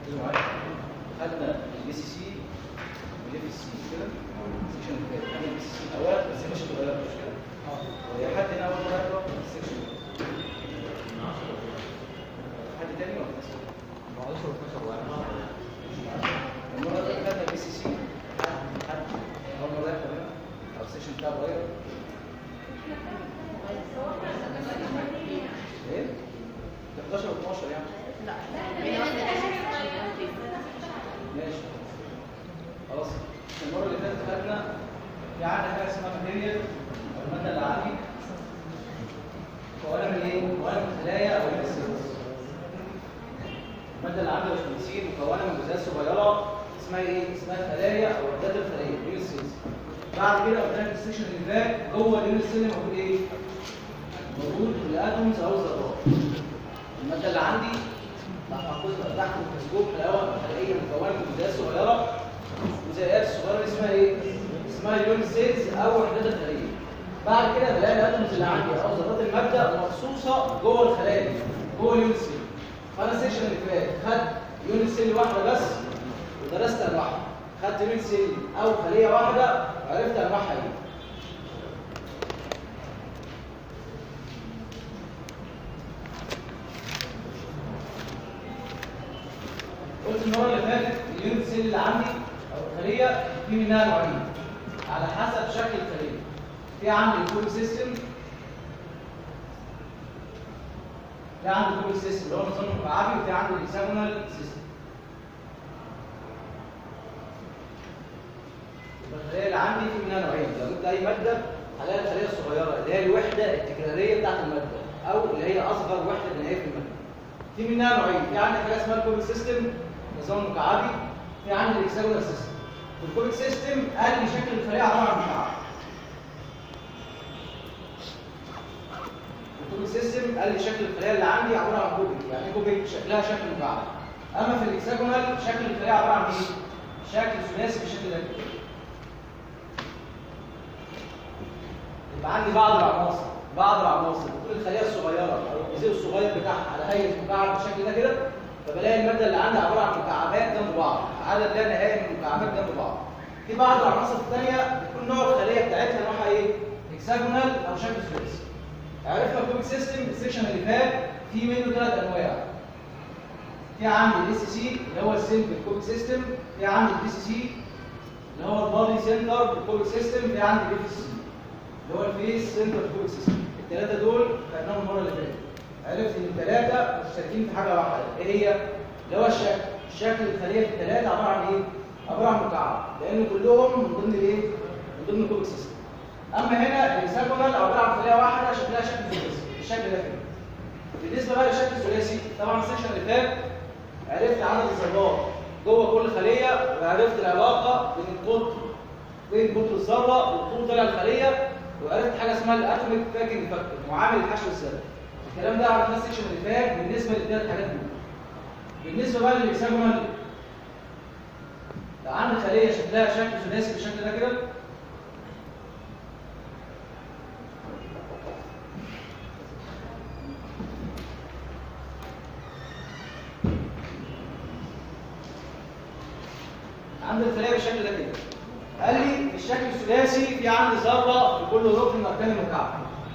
ركزوا معايا خدنا البي سي سي والاف سي كده السكشن اللي فات خدنا البي سي سي الاول بس مش اتغير مش كده وهي حد هنا اول مره يقرا السكشن حد تاني ولا بس؟ المره اللي خدنا البي سي سي حد اول مره يقرا هنا او السكشن بتاعه اتغير ايه؟ 11 و 12 يعني ماشي خلاص المره اللي فاتت خدنا في عندنا حاجه اسمها ماتيريال او الماده اللي عندي مكونه من ايه؟ مكونه من خلايا او من السيلز الماده اللي عندي يا باشمهندسين مكونه من جزيئات صغيره اسمها ايه؟ اسمها خلايا او وحدات الخليه يونت سيلز بعد كده قلنا في السكشن اللي فات جوه اليونت سيل موجود ايه؟ موجود الاتومز او الذرات الماده اللي عندي محطوطه تحت الميكروسكوب حلاوه خلقيه مكونه من جزيئات صغيره الجزيئات الصغيره دي اسمها ايه؟ اسمها اليون سيلز او وحدات الخليه بعد كده بلاقي الاتومز اللي عندي او ذرات الماده مخصوصه جوه الخلايا دي جوه اليون سيل فانا السيكشن اللي فات خدت يون سيل واحده بس ودرست انواعها خدت يون سيل او خليه واحده وعرفت انواعها ايه قلت المره اللي فاتت اليونت سيل اللي عندي او الخليه في منها نوعين على حسب شكل الخليه في عندي الكول سيستم في عندي الكول سيستم اللي هو نظام مكعبي وفي عندي الاكسامونال سيستم يبقى الخليه اللي عندي في منها نوعين لو جبت اي ماده هلاقي الخليه الصغيره اللي هي الوحده التكراريه بتاعت الماده او اللي هي اصغر وحده بنائيه في الماده في منها نوعين في عندي حاجه اسمها الكوبيك سيستم نظام مكعبي في عندي الاكساجونال سيستم في الكوبيك سيستم قال لي شكل الخليه عباره عن مكعب الكوبيك سيستم قال لي شكل الخليه اللي عندي عباره عن كوبيك يعني كوبيك شكلها شكل مكعب اما في الاكساجونال شكل الخليه عباره عن ايه شكل ثلاثي بالشكل ده كده يبقى عندي بعض العناصر بعض العناصر بتكون الخليه الصغيره او الجزيء الصغير بتاعها على هيئه مكعب بالشكل ده كده فبلاقي الماده اللي عندي عباره عن مكعبات جنب بعض عدد لا نهائي من المكعبات جنب بعض في بعض العناصر الثانيه بتكون نوع الخليه بتاعتها نوعها ايه هكساجونال او شكل ثلاثي عرفنا الكوبيك سيستم السيكشن اللي فات في منه ثلاث انواع في عندي الاس سي اللي هو السيمبل كوبيك سيستم في عندي البي سي سي اللي هو البادي سنتر بالكوبيك سيستم في عندي الاف سي اللي هو الفيس سنتر كوبيك سيستم الثلاثه دول خدناهم المره اللي فاتت عرفت ان الثلاثه مشتركين في حاجه واحده ايه هي اللي هو الشكل شكل الخليه في الثلاثه عباره عن ايه عباره عن مكعب لان كلهم من ضمن الايه من ضمن الكوبيك سيستم اما هنا الهكساجونال عباره عن خليه واحده شكلها شكل ثلاثي بالشكل ده كده بالنسبه بقى للشكل الثلاثي طبعا السيشن اللي فات عرفت عدد الذرات جوه كل خليه وعرفت العلاقه بين القطر بين قطر الذره والطول طلع الخليه وعرفت حاجه اسمها الاتوميك باكينج فاكتور معامل الحشو الذري الكلام ده عرفناه السيكشن اللي فات بالنسبه للثلاث حاجات دول بالنسبه بقى للاكساجونال لو عندي خليه شكلها شكل ثلاثي بالشكل ده كده عندي الخليه بالشكل ده كده قال لي في الشكل الثلاثي في عندي ذره في كل ركن من اركان المكعب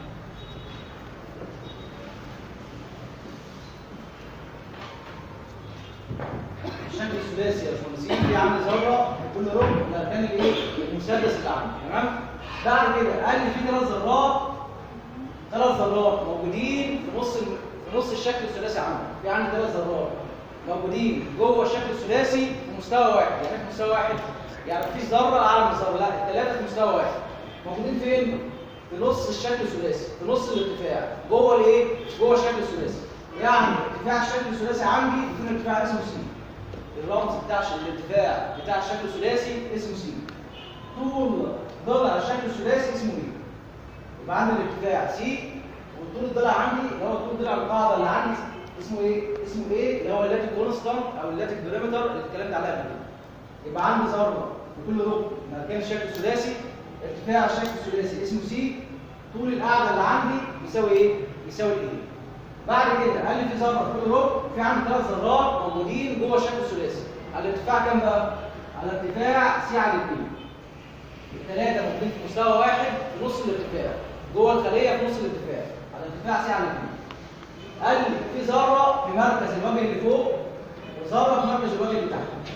الشكل الثلاثي يا باشمهندسين في عندي ذره في كل ركن من اركان الايه المسدس اللي عندي تمام بعد كده قال لي في ثلاث ذرات ثلاث ذرات موجودين في نص في نص الشكل الثلاثي عندي في عندي ثلاث ذرات موجودين جوه الشكل الثلاثي في مستوى واحد يعني في مستوى واحد يعني مفيش ذره اعلى من ذره لا الثلاثه في مستوى واحد موجودين فين في نص الشكل الثلاثي في نص الارتفاع جوه الايه جوه الشكل الثلاثي يعني ارتفاع الشكل الثلاثي عندي يكون ارتفاع اسمه سي الرمز بتاع الارتفاع بتاع الشكل الثلاثي اسمه سي طول ضلع الشكل الثلاثي اسمه ايه يبقى عندي الارتفاع سي والطول الضلع عندي اللي هو طول ضلع القاعده اللي عندي اسمه ايه اسمه ايه اللي هو اللاتيك كونستانت او اللاتيك بريمتر اللي اتكلمت عليها قبل كده يبقى عندي ذره في كل ركن من اركان الشكل الثلاثي ارتفاع الشكل الثلاثي اسمه سي طول القاعده اللي عندي بيساوي ايه بيساوي ايه بعد كده قال لي في ذره في كل ركن في عندي ثلاث ذرات موجودين جوه الشكل الثلاثي على ارتفاع كام بقى؟ على ارتفاع سي على 2 الثلاثه موجودين في مستوى واحد في نص الارتفاع جوه الخليه في نص الارتفاع على ارتفاع سي على 2 قال لي في ذره في مركز الوجه اللي فوق وذره في مركز الوجه اللي تحت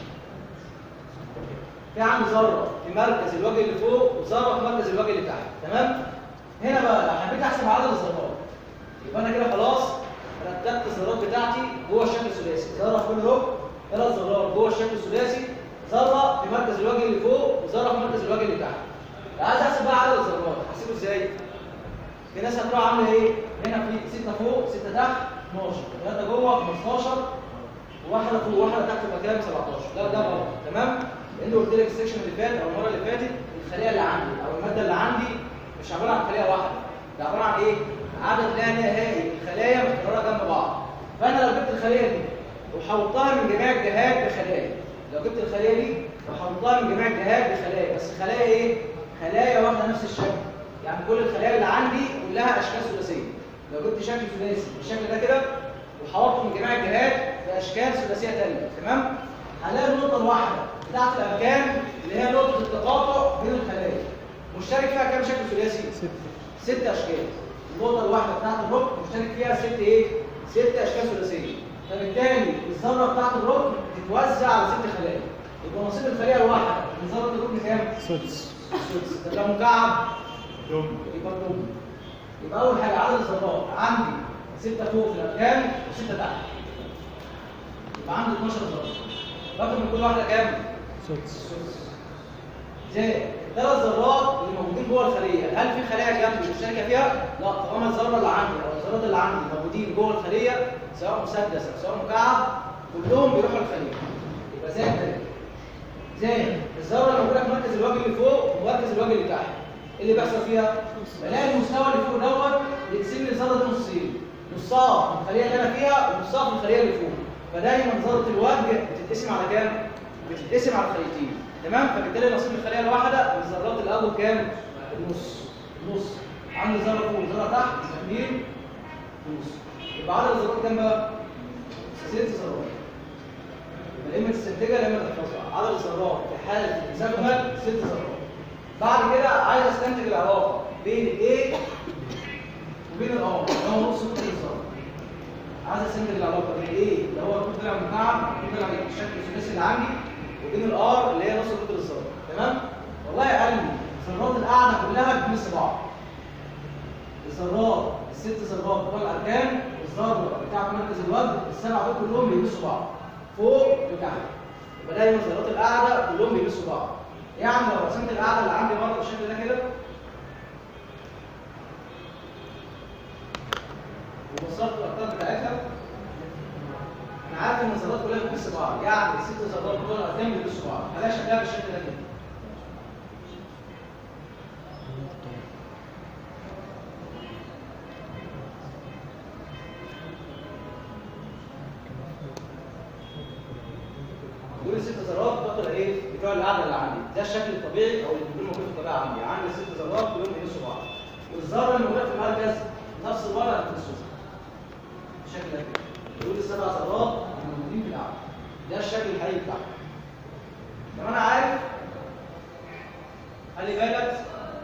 في عندي ذره في مركز الوجه اللي فوق وذره في مركز الوجه اللي تحت تمام هنا بقى لو حبيت احسب عدد الذرات يبقى انا كده خلاص رتبت الذرات بتاعتي جوه الشكل الثلاثي ذره في كل ركن ثلاث ذرات جوه الشكل الثلاثي ذره في مركز الوجه اللي فوق وذره في مركز الوجه اللي تحت لو عايز احسب بقى عدد الذرات احسبه ازاي في ناس هتروح عامله ايه هنا في 6 فوق 6 تحت 12 3 جوه 15 وواحده فوق وواحده تحت يبقى كام 17 لا ده غلط تمام لان قلت لك السكشن اللي فات او المره اللي فاتت الخليه اللي عندي او الماده اللي عندي مش عباره عن خليه واحده ده عباره عن ايه عدد لا نهائي الخلايا متكرره جنب بعض فانا لو جبت الخليه دي وحوطتها من جميع الجهات بخلايا لو جبت الخليه دي وحوطتها من جميع الجهات بخلايا بس خلايا ايه خلايا واخده نفس الشكل يعني كل الخلايا اللي عندي كلها اشكال ثلاثيه لو جبت شكل ثلاثي بالشكل ده كده وحوطته من جميع الجهات باشكال ثلاثيه ثانيه تمام هنلاقي النقطه الواحده بتاعت الاركان اللي هي نقطه التقاطع بين الخلايا مشترك فيها كام شكل ثلاثي ستة ست اشكال النقطه الواحده بتاعت الركن مشترك فيها ست ايه ست اشكال ثلاثيه فبالتالي الذره بتاعت الركن تتوزع على ست خلايا يبقى نصيب الخليه الواحده من ذره الركن كام سدس سدس طب لو مكعب دم يبقى الدم يبقى اول حاجه عدد الذرات عندي سته فوق في الاركان وسته تحت يبقى عندي 12 ذره رقم من كل واحده كام سدس زائد الثلاث ذرات اللي موجودين جوه الخليه هل في خلايا جنبي مشتركه فيها لا طالما الذره اللي عندي او الذرات اللي عندي موجودين جوه الخليه سواء مسدس او سواء مكعب كلهم بيروحوا الخليه يبقى زائد ثلاثه زائد الذره اللي موجوده في مركز الوجه اللي فوق ومركز الوجه اللي تحت ايه اللي بيحصل فيها بلاقي المستوى اللي فوق دوت بيقسم لي الذره دي نصين نصها في الخليه اللي انا فيها ونصها في الخليه اللي فوق فدايما ذره الوجه بتتقسم على كام بتتقسم على الخليتين تمام فبالتالي نصيب الخليه الواحده من ذرات الاول كام النص النص عندي ذره فوق ذره تحت اثنين ونص يبقى عدد الذرات كام بقى ست ذرات يبقى يا اما تستنتجها يا اما تحفظها عدد الذرات في حاله المستقبل ست ذرات بعد كده عايز استنتج العلاقه بين الايه وبين الار اللي هو نص قطر الذره عايز استنتج العلاقه بين الايه اللي هو الطول طلع مكعب الطول طلع بالشكل الثلاثي اللي عندي وبين الار اللي هي نص قطر الذره تمام والله يا قلبي الذرات القاعده كلها بتمس بعض الذرات الست ذرات بتوع الاركان والذره بتاعت مركز الوجه السبعه دول كلهم بيلمسوا بعض فوق وتحت يبقى دايما ذرات القاعده كلهم بيلمسوا بعض يعني لو رسمت القاعده اللي عندي بره بالشكل ده كده وبصرت الاقطار بتاعتها انا عارف ان الذرات كلها بتلمس بعض يعني الست ذرات بتوع الاركان بيلمسوا بعض هلاقي شكلها بالشكل ده كده دول الست ذرات بتوع ايه؟ بتوع القاعده اللي عندي، ده الشكل الطبيعي او اللي بيكون موجود في الطبيعه عندي، عندي ست ذرات كلهم بيمسوا بعض. والذره اللي موجوده في المركز نفس الوضع اللي بتمسوها. بالشكل ده كده. دول السبع ذرات اللي موجودين في القاعده. ده الشكل الحقيقي بتاعهم. لو انا عارف خلي بالك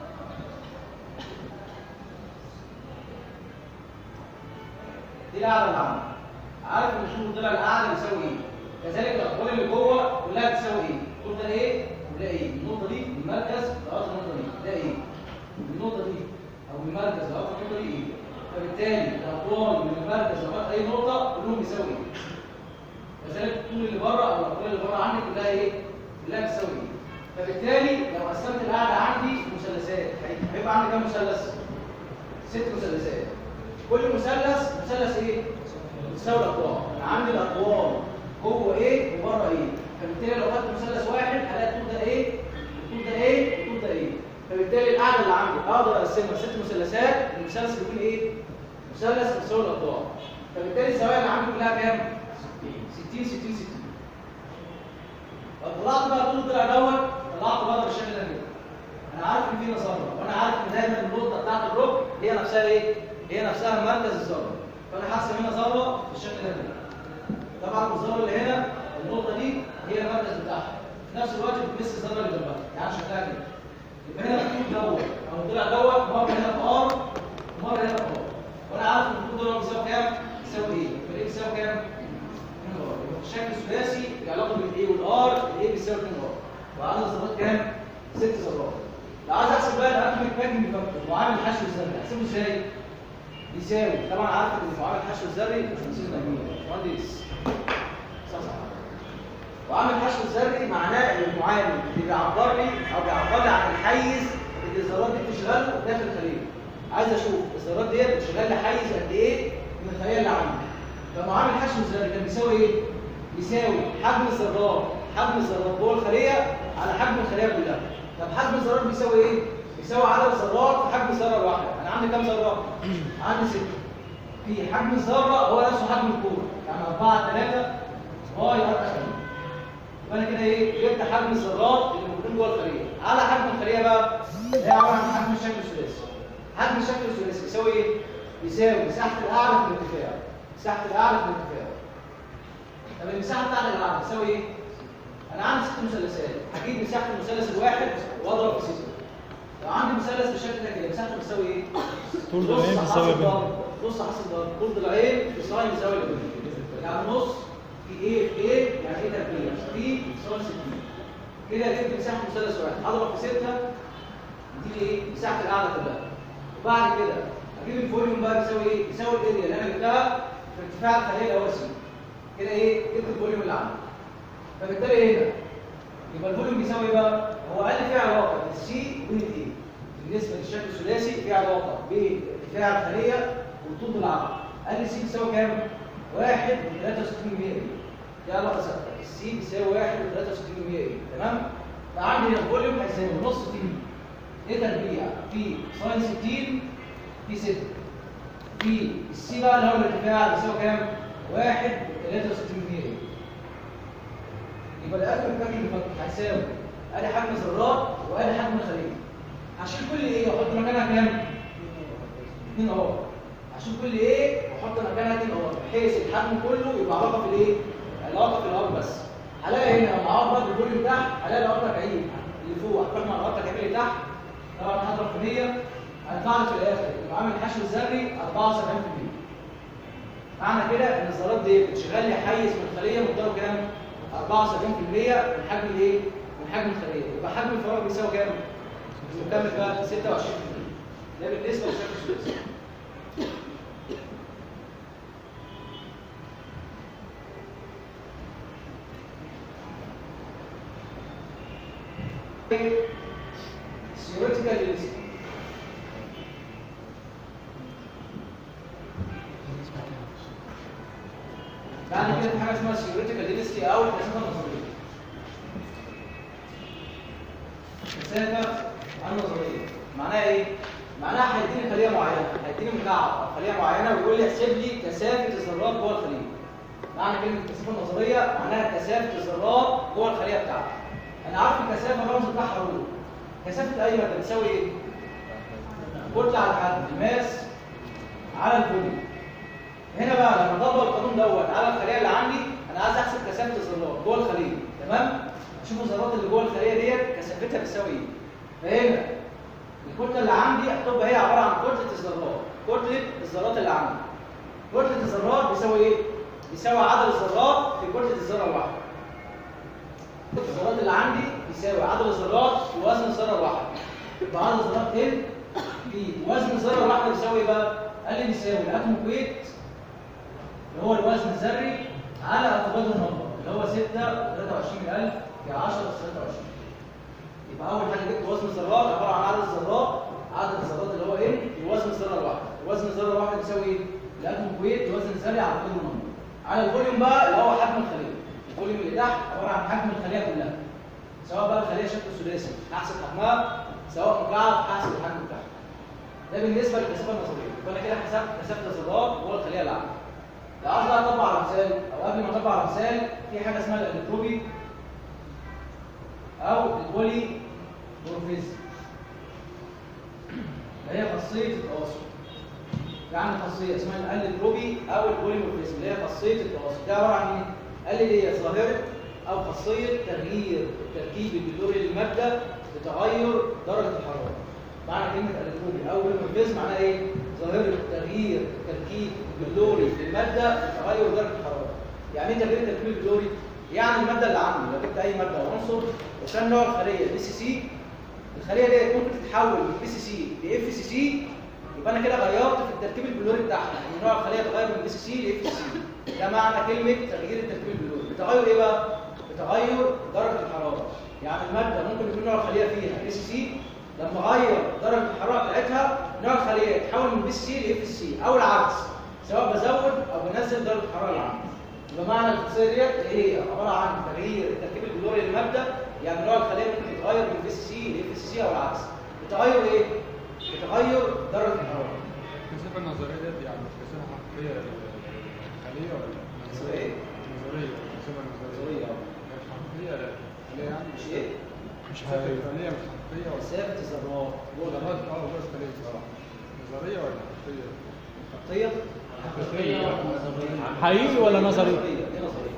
دي القاعده اللي عندي. عارف ان الشغل طلع القاعده بيساوي ايه؟ كذلك الاقوال اللي جوه كلها بتساوي ايه؟ الطول ده ايه؟ وده ايه؟ النقطه دي من المركز لغايه النقطه دي ده ايه؟ النقطه دي او من المركز لغايه النقطه دي ايه؟ فبالتالي الاطوال من المركز لغايه اي نقطه كلهم بيساوي ايه؟ كذلك الطول اللي بره او الاطوال اللي بره عندي كلها ايه؟ كلها بتساوي ايه؟ فبالتالي لو قسمت القاعده عندي مثلثات هيبقى عندي كام مثلث؟ ست مثلثات كل مثلث مثلث ايه؟ بتساوي الاطوال انا عندي الاطوال جوه ايه وبره ايه فبالتالي لو خدت مثلث واحد هلاقي الطول ده ايه الطول ده ايه والطول ده ايه فبالتالي القاعده اللي عندي اقدر اقسمها ست مثلثات المثلث بيكون ايه مثلث بيساوي الاطوال فبالتالي الزوايا اللي عندي كلها كام 60 60 60 لو طلعت بقى الطول طلع دوت طلعت بره بالشكل ده كده انا عارف ان في نظره وانا عارف ان دايما النقطه بتاعت الركن هي نفسها ايه هي نفسها مركز الذره فانا هرسم هنا ذره بالشكل ده كده. طبعا الذره اللي هنا النقطه دي هي المركز بتاعها في نفس الوقت بتمس الذره اللي جنبها يعني شكلها كده يبقى هنا الخطوط دوت او طلع دوت مره هنا في ار ومره هنا في ار وانا عارف ان الخطوط دول بيساوي كام؟ بيساوي ايه؟ يبقى ايه بيساوي كام؟ 2 ار يبقى في الشكل الثلاثي العلاقه بين الايه والار الايه بيساوي 2 ار وعدد الذرات كام؟ 6 ذرات لو عايز احسب بقى الاتوميك باكينج فاكتور معامل الحشو الذري احسبه ازاي؟ يساوي طبعا عارف ان معامل الحشو الذري مش نسيت مهندس صح صح وعامل الحشو الذري معناه ان المعامل اللي بيعبر لي او بيعبر لي عن الحيز اللي الذرات دي بتشغله داخل الخليه عايز اشوف الذرات ديت بتشغل لي حيز قد ايه من الخليه اللي عندي فمعامل الحشو الذري كان بيساوي ايه بيساوي حجم الذرات حجم الذرات جوه الخليه على حجم الخليه كلها طب حجم الذرات بيساوي ايه بيساوي عدد الذرات في حجم الذره الواحده انا عندي كام ذره عندي ستة في حجم الذره هو نفسه حجم الكوره يعني 4 3 واي ار يبقى انا كده ايه جبت حجم الذرات اللي موجودين جوه الخليه على حجم الخليه بقى هي عباره عن حجم الشكل الثلاثي حجم الشكل الثلاثي يساوي ايه يساوي مساحه الاعلى في الارتفاع مساحه الاعلى في الارتفاع طب المساحه بتاعت الاعلى تساوي ايه انا عندي ست مثلثات هجيب مساحه المثلث الواحد واضرب في سته لو عندي مثلث بالشكل ده كده مساحته بتساوي ايه طول نص ضلعين حاصل بيساوي بين. ضرب. نص حاصل ضرب طول ضلعين في ساين يساوي اللي بينهم يعني نص في ايه في ايه يعني ايه تربيع في ساين 60 كده جبت مساحه مثلث واحد اضرب في 6 دي ايه مساحه الاعلى كلها وبعد كده اجيب الفوليوم بقى بيساوي ايه بيساوي الاريا اللي انا جبتها في ارتفاع الخليه اللي هو سي كده ايه جبت الفوليوم اللي عندي فبالتالي هنا يبقى الفوليوم بيساوي ايه بقى هو قال لي في علاقه بين السي وبين الايه بالنسبه للشكل الثلاثي في علاقه بين ارتفاع الخليه وطول العرض قال لي السي بيساوي كام 1 و 63 دي علاقه ثابته السي بيساوي 1 و 63 تمام فعندي هنا الفوليوم هيساوي نص تي ايه تربيع في ساين 60 في 6 في السي بقى اللي هو الارتفاع بيساوي كام 1 و 63 يبقى الاتوميك باكينج فاكتور هيساوي ادي حجم ذرات وادي حجم خليه هشيل كل ايه واحط مكانها كام 2 ار هشيل كل ايه واحط مكانها 2 ار بحيث الحجم كله يبقى علاقه في الايه علاقه في الار بس هلاقي هنا لما اعرض الفوليوم تحت هلاقي الار تكعيب اللي فوق هتفرق مع الار تكعيب اللي تحت طبعا هضرب في 100 هيطلع لي في الاخر يبقى عامل الحشو الذري 74% معنى كده ان الذرات دي بتشغل لي حيز من الخليه مقداره كام 74% من حجم الايه من حجم الخليه يبقى حجم الفراغ بيساوي كام نكمل بقى 26% ده بالنسبه للشكل الثلاثي theoretical realism بعد كده في حاجه اسمها theoretical realism او الفلسفه النظريه الفلسفه النظريه معناها ايه معناها هيديني خليه معينه هيديني مكعب او خليه معينه ويقول لي احسب لي كثافه الذرات جوه الخليه معنى كلمه الكثافه النظريه معناها كثافه الذرات جوه الخليه بتاعتي انا عارف الكثافه الرمز بتاعها هو كثافه اي ماده بتساوي ايه كتله على الحجم الماس على الفوليوم هنا بقى لما اطبق القانون دوت على الخليه اللي عندي انا عايز احسب كثافه الذرات جوه الخليه تمام اشوف الذرات اللي جوه الخليه ديت كثافتها بتساوي ايه فهنا الكتله اللي عندي هتبقى هي عباره عن كتله الذرات كتله الذرات اللي عندي كتله الذرات بيساوي ايه بيساوي عدد الذرات في كتله الذره الواحده الذرات اللي عندي بيساوي عدد الذرات في وزن الذره الواحده يبقى عدد الذرات ال في وزن الذره الواحده بيساوي ايه بقى قال لي بيساوي الاتوم ويت اللي هو الوزن الذري على ارتباط النمبر اللي هو 6 23000 في 10 اس 23 يبقى اول حاجه جبت وزن الذرات عباره عن عدد الذرات عدد الذرات اللي هو ان في وزن الذره الواحده وزن الذره الواحده بيساوي ايه الاتوم ويت الوزن الذري على ارتباط النمبر على الفوليوم بقى اللي هو حجم الخليه الفوليوم اللي تحت عباره عن حجم الخليه كلها سواء بقى الخليه شكل ثلاثي هحسب حجمها سواء مكعب هحسب الحجم بتاعها ده بالنسبه للكثافه النظريه يبقى انا كده حسبت كثافه الذرات جوه الخليه العامه لو عايز بقى اطبق على مثال او قبل ما اطبق على مثال في حاجه اسمها الالكتروبي او البولي مورفيزم اللي هي خاصيه التواصل عندي خاصيه اسمها الاليتروبي او البوليمورفيزم اللي هي خاصيه التواصل ده عباره عن ايه؟ قال لي دي ظاهره او خاصيه تغيير التركيب البلوري للماده بتغير درجه الحراره معنى كلمه الاليتروبي او بوليمورفيزم معناها ايه؟ ظاهره تغيير تركيب البلوري للماده بتغير درجه الحراره يعني ايه تغيير التركيب البلوري؟ يعني الماده اللي عندي لو جبت اي ماده او عنصر وكان نوع الخليه البي سي سي الخليه ديت ممكن تتحول من بي سي سي لاف سي سي يبقى انا كده غيرت في التركيب البلوري بتاعها يعني نوع الخليه اتغير من بي سي سي لاف سي ده معنى كلمه تغيير التركيب البلوري بتغير ايه بقى بتغير درجه الحراره يعني الماده ممكن يكون نوع الخليه فيها بي سي سي لما اغير درجه الحراره بتاعتها نوع الخليه يتحول من بي سي سي لاف سي او العكس سواء بزود او بنزل درجه الحراره اللي عندي يبقى معنى الخاصيه ديت هي عباره عن تغيير التركيب البلوري للماده يعني نوع الخليه ممكن يتغير من بي سي سي لاف سي سي او العكس بتغير ايه بتغير درجه الحراره الكثافة النظرية ديت يعني مش كثافة حقيقية للخلية ولا لا؟ كثافة إيه؟ نظرية الكثافة النظرية نظرية، آه. مش حقيقية لا خلية يعني مش ايه مش حقيقية الخلية مش حقيقية ولا مسافه الذرات جوه ذرات الذرات اه جوه الخلية بصراحة نظرية ولا حقيقية؟ خطيه حقيقية حقيقي ولا نظري؟ دي نظريه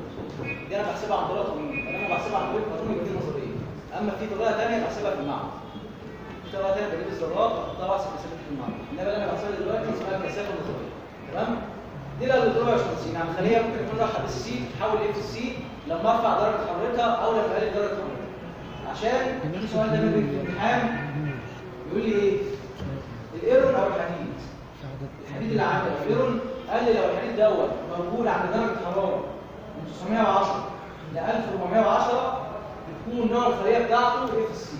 دي انا بحسبها عن طريقه قانونيه انا بحسبها عن طريق قانوني دي نظريه اما في طريقه ثانيه بحسبها في المعمل في طريقه ثانيه بجيب الذرات واحطها واحسب مسافه في المعمل انما اللي انا بحسبها دلوقتي اسمها المسافه النظريه تمام دي لو الدكتور باشمهندسين يعني خليه ممكن يكون رايحه بالسي تحول اف سي لما ارفع درجه حرارتها او لما اقلل درجه حرارتها عشان في سؤال دايما بيجي في الامتحان يقول لي ايه الايرون او الحديد الحديد اللي عندك الايرون قال لي لو الحديد دوت موجود عند درجه حراره من 910 ل 1410 بتكون نوع الخليه بتاعته اف سي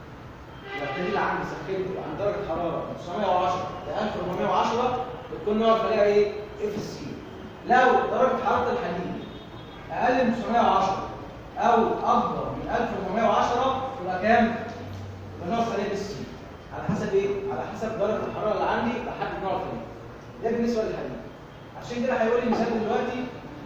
لو الحديد اللي عندي سخنته عند درجه حراره من 910 ل 1410 بتكون نوع الخليه ايه اف سي لو درجه حراره الحديد اقل من 910 او اكبر من 1410 تبقى كام؟ يبقى نوع الخليه اف سي على حسب ايه؟ على حسب درجه الحراره اللي عندي بحدد نوع الخليه ده بالنسبه للحديد عشان كده هيقول لي مثال دلوقتي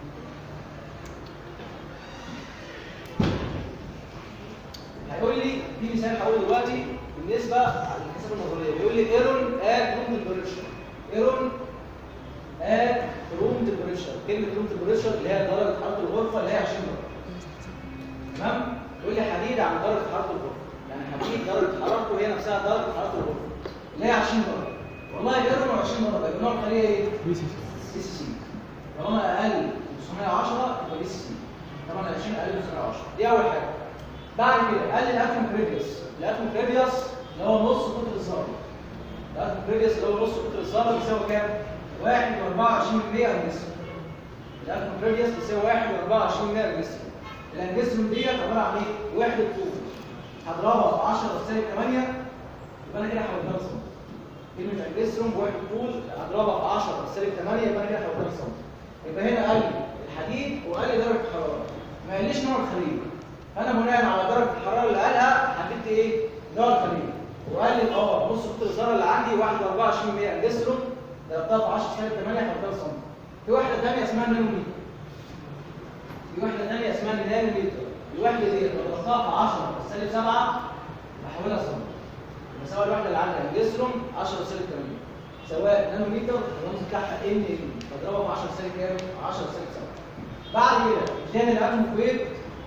هيقول لي في مثال هقوله دلوقتي بالنسبه للحساب النظريه بيقول لي ايرون ات روم تمبريتشر ايرون ات روم تمبريتشر كلمه روم تمبريتشر اللي هي درجه حراره الغرفه اللي هي 20 درجه تمام يقول لي حديد عن درجه حراره الغرفه يعني حديد درجه حرارته هي نفسها درجه حراره الغرفه اللي هي 20 درجه والله ايرون 20 درجه يبقى نوع الخليه ايه؟ بي سي سي بي سي سي طالما اقل من 910 يبقى بي سي سي طبعا 20 اقل من 910 دي اول حاجه بعد كده قال الاتوم بريديوس الاتوم بريديوس اللي هو نص قطر الذره الاتوم بريديوس اللي هو نص قطر الذره بيساوي كام 1.24 انجسترون الاتوم بريديوس بيساوي 1.24 انجسترون الانجسترون ديت عباره عن ايه وحده طول هضربها في 10 اس 8 يبقى انا كده حولتها لسم كلمه انجسترون بواحد طول هضربها في 10 اس 8 يبقى انا كده حولتها لسم يبقى هنا قال لي الحديد وقال لي درجه الحراره ما قاليش نوع الخليه فانا بناء على درجه الحراره اللي قالها حددت ايه نوع الخليه وقال لي اه نص قطر الذره اللي عندي 1.24 انجسترون ضربتها في 10 سالب 8 حطها سم في واحده ثانيه اسمها نانومتر في واحده ثانيه اسمها نانومتر الوحده دي لو ضربتها في 10 سالب 7 بحولها سم مساوي الوحده اللي عندها انجسترون 10 سالب 8 سواء نانومتر الرمز بتاعها ان بضربها في 10 سالب كام 10 سالب 7 بعد كده اداني الاتوم ويت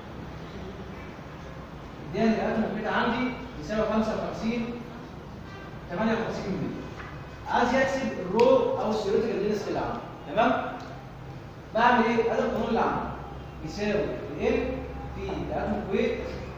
اداني الاتوم ويت عندي يساوي 55 58 مللي عايز يحسب الرو او الثيوريتيكال دينس اللي عندي تمام بعمل ايه ادي القانون اللي عندي يساوي الام في الاتوم ويت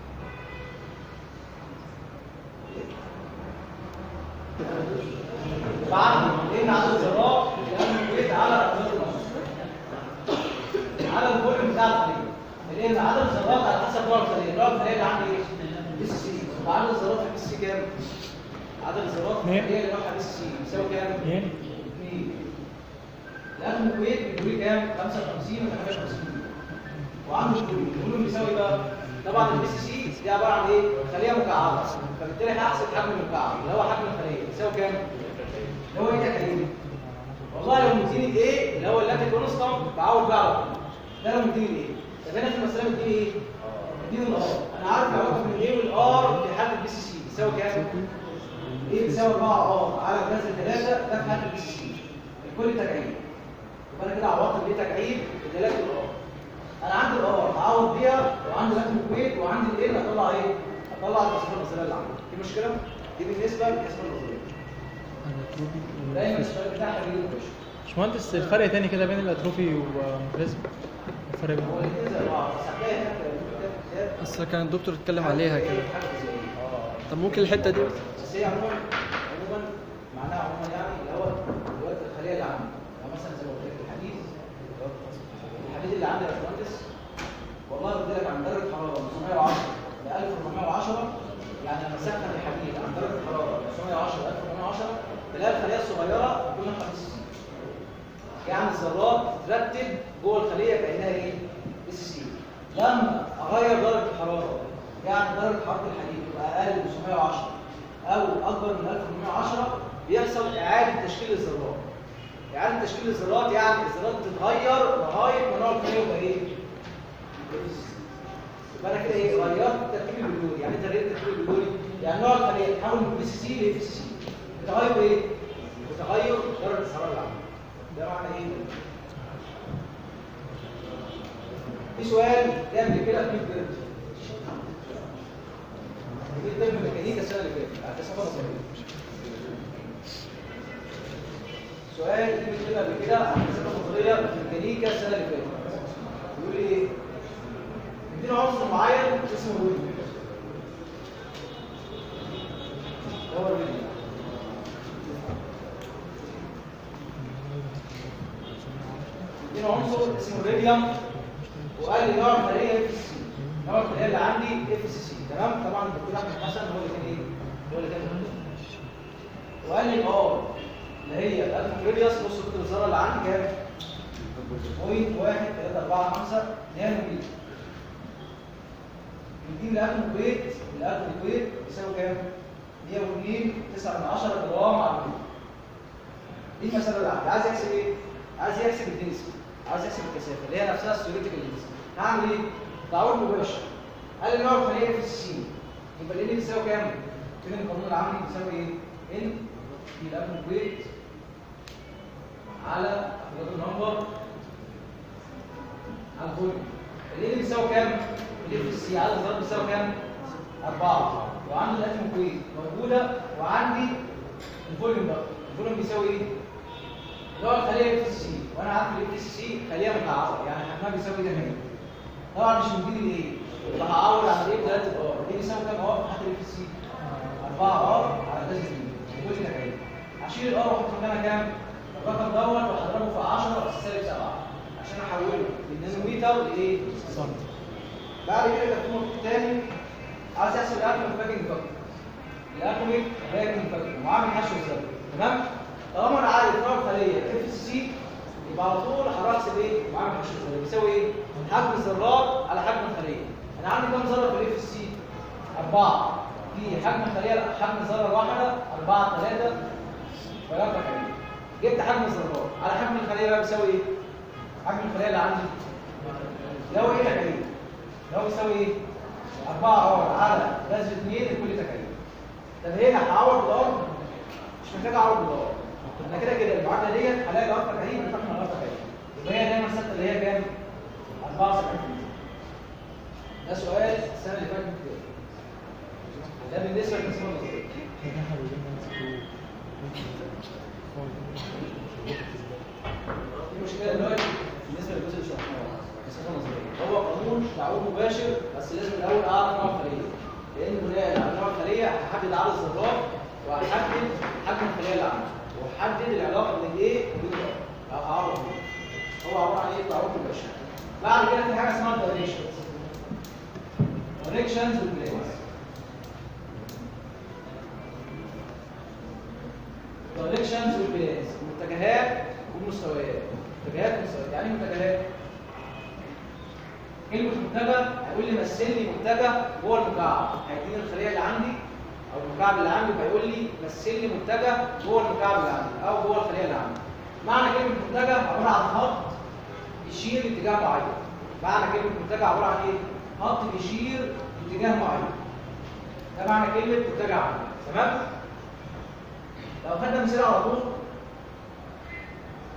بعد ان عدد الذرات الاتوم ويت على اقدار النص على الفوليوم بتاع الخليه لان عدد الذرات على حسب نوع الخليه نوع الخليه اللي عندي ايه بي سي سي وعدد الذرات في البي سي سي كام عدد الذرات في الخليه اللي نوعها بي سي سي بيساوي كام اتنين 2 الاتوم الكويت بيقول كام 55 و 58 وعنده الفوليوم الفوليوم بيساوي بقى طبعا البي سي سي دي عباره عن ايه خليه مكعبه فبالتالي هحسب حجم المكعب اللي هو حجم الخليه بيساوي كام اللي هو ايه تكاليف والله لو مديني ايه اللي هو اللاتي كونستانت بعوض بقى على طول ده لو مديني ايه طب هنا في المساله مديني ايه مديني الار انا عارف العلاقه بين ايه والار في حاله البي سي سي بيساوي كام ايه بيساوي 4 ار على جذر 3 ده في حاله البي سي سي كل تكعيب يبقى انا كده عوضت بايه تكعيب بدلاله الار انا عندي الار هعوض بيها وعندي لاتم كويت وعندي الان اطلع ايه؟ اطلع التصميم النظريه اللي عندي دي مشكله؟ دي بالنسبه للقسمه النظريه دايما السؤال بتاعها بيجي الكويشن باشمهندس الفرق تاني كده بين الاتروفي والمونوبلازم الفرق هو بينهم الاثنين زي بعض بس هتلاقي حتى لو في كتاب اصل كان الدكتور اتكلم عليها كده حاجه زي اه طب ممكن الحته دي بس هي عموما عموما معناها عموما يعني اللي هو دلوقتي الخليه اللي عندي يعني مثلا زي ما قلت لك الحديد الحديد اللي عندي يا باشمهندس والله قلت لك عن درجه حراره من 910 ل 1410 يعني لما سخن الحديد عن درجه حراره من 910 ل 1410 تلاقي الخليه الصغيره كلها 50 يعني الذرات تترتب جوه الخليه كانها ايه؟ اس سي لما اغير درجه الحراره يعني درجه حراره الحديد تبقى اقل من 910 او اكبر من 1810 بيحصل اعاده تشكيل الذرات اعاده تشكيل الذرات يعني الذرات بتتغير لغايه ما نوع الخليه يبقى ايه؟ يبقى انا كده ايه غيرت التركيب البيولوجي يعني ايه تغيير التركيب البيولوجي يعني نوع الخليه يتحول من بي سي سي ل سي سي بتغير ايه؟ بتغير درجه الحراره اللي عندك ده معنى ايه؟ في سؤال جنب كده في الجرد دي ترم ميكانيكا السنه اللي فاتت بعد سنه نظريه سؤال جنب كده قبل كده عن سنه نظريه في الميكانيكا السنه اللي فاتت بيقول ايه؟ مدينا عنصر معين اسمه رويد هو الرويد مدينا عنصر اسمه الريديوم وقال لي نوع الخليه اف سي نوع الخليه اللي عندي اف سي سي تمام طبعا الدكتور احمد حسن هو اللي كان ايه هو اللي كان مهندس. وقال لي اه اللي هي الالف ريديوس نص قطر الذره اللي عندي كام؟ بوينت واحد تلاتة أربعة خمسة نانو متر بنجيب الاتوم ويت الاتوم ويت يساوي كام؟ 102 9 من 10 جرام على المتر دي المسألة اللي عندي عايز يحسب ايه؟ عايز يحسب الدنسي عايز يحسب الكثافة اللي هي نفسها السيوليتيكال دنسي هعمل ايه؟ تعويض مباشر قال لي نوع الخلية في السي يبقى ال بيساوي كام؟ فين القانون العملي بيساوي ايه؟ ان في الاتوم ويت على اختلاط النمبر على الفوليوم ال بيساوي كام؟ ال في السي على الضرب بيساوي كام؟ 4 وعندي الاتوم ويت موجودة وعندي الفوليوم ده الفوليوم بيساوي ايه؟ اللي هو الخليه اف سي وانا عارف الاف سي خليه متعاطفه يعني حجمها بيساوي ده هنا طبعا مش مديني الايه اللي هعوض على الايه بثلاثه ار الايه بيساوي كام ار حتى الاف سي 4 ار على اساس دي كل ده كام هشيل الار واحط مكانها كام الرقم دوت وهضربه في 10 اس سالب 7 عشان احوله من نانومتر لايه سنتي بعد كده كان في نقطه تاني عايز احسب الاتوميك باكينج فاكتور الاتوميك باكينج فاكتور وعامل حشو الذري تمام طالما انا عارف نوع الخليه اف سي يبقى على طول هحسب ايه معامل حشو الذري بيساوي ايه حجم الذرات على حجم الخليه انا عندي كام ذره في الاف سي اربعه في حجم الخليه حجم الذره الواحده اربعه ثلاثه ثلاثه خليه جبت حجم الذرات على حجم الخليه بقى بيساوي ايه حجم الخليه اللي عندي اللي هو ايه الخليه اللي هو بيساوي ايه 4 ار على جذر 2 لكل تكعيب طب هنا هعوض بالار مش محتاج اعوض بالار انا كده كده المعادله ديت هلاقي الار تكعيب بتاخد من الار تكعيب يبقى هي دايما ثابته اللي هي كام 74 ده سؤال السنه اللي فاتت كده ده بالنسبه للقسم النظري في مشكله دلوقتي بالنسبه للجزء اللي شرحناه القسم النظري هو قانون تعويض مباشر بس لازم الاول اعرف نوع الخليه لان بناء على نوع الخليه هحدد عدد الذرات وهحدد حجم الخليه اللي عندي وهحدد العلاقه بين الايه وبين الار او هعرف ايه هو عباره عن ايه تعويض مباشر بعد كده في حاجه اسمها دايركشنز دايركشنز والبلانز دايركشنز والبلانز متجهات ومستويات متجهات ومستويات يعني إيه متجهات كلمة متجه هيقول لي مثل لي متجه جوه المكعب هيديني الخلية اللي عندي أو المكعب اللي عندي فيقول لي مثل لي متجه جوه المكعب اللي عندي أو جوه الخلية اللي عندي معنى كلمة متجه عبارة عن خط يشير لاتجاه معين معنى كلمة متجه عبارة عن إيه؟ خط بيشير لاتجاه معين ده معنى كلمة متجه عندي تمام؟ لو خدنا مثال على طول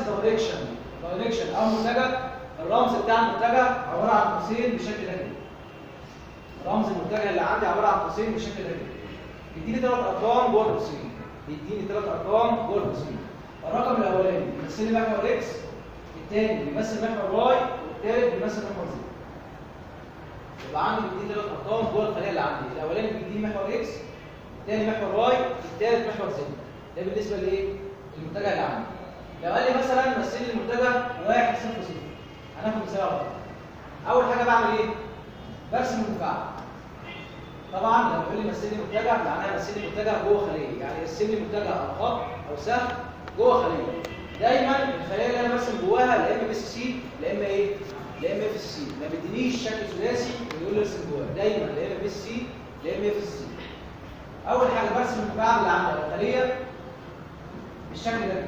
دايركشن دايركشن او منتجع الرمز بتاع المنتجع عباره عن قوسين بشكل ده كده رمز المنتجع اللي عندي عباره عن قوسين بالشكل ده كده يديني ثلاث ارقام جوه القوسين يديني ثلاث ارقام جوه القوسين الرقم الاولاني بيمثل لي محور اكس الثاني بيمثل محور واي والثالث بيمثل محور زد يبقى عندي بيديني ثلاث ارقام جوه الخليه اللي عندي الاولاني بيديني محور اكس الثاني محور واي الثالث محور زد ده بالنسبه لايه المنتجع اللي عندي لو قال لي مثلا مثل لي المنتجع 1 0 0 هناخد مثال على طول. اول حاجه بعمل ايه برسم المفاعل طبعا لما يقول لي مثل لي منتجع معناها مثل لي منتجع جوه خليه يعني يرسم لي منتجع او خط او سهم جوه خليه دايما الخليه اللي انا برسم جواها لا اما بي سي سي لا اما ايه لا اما اف سي ما بيدينيش شكل ثلاثي ويقول لي ارسم جواها دايما لا اما بي سي سي لا اما اف سي اول حاجه برسم المفاعل اللي عندي او الخليه بالشكل ده كده.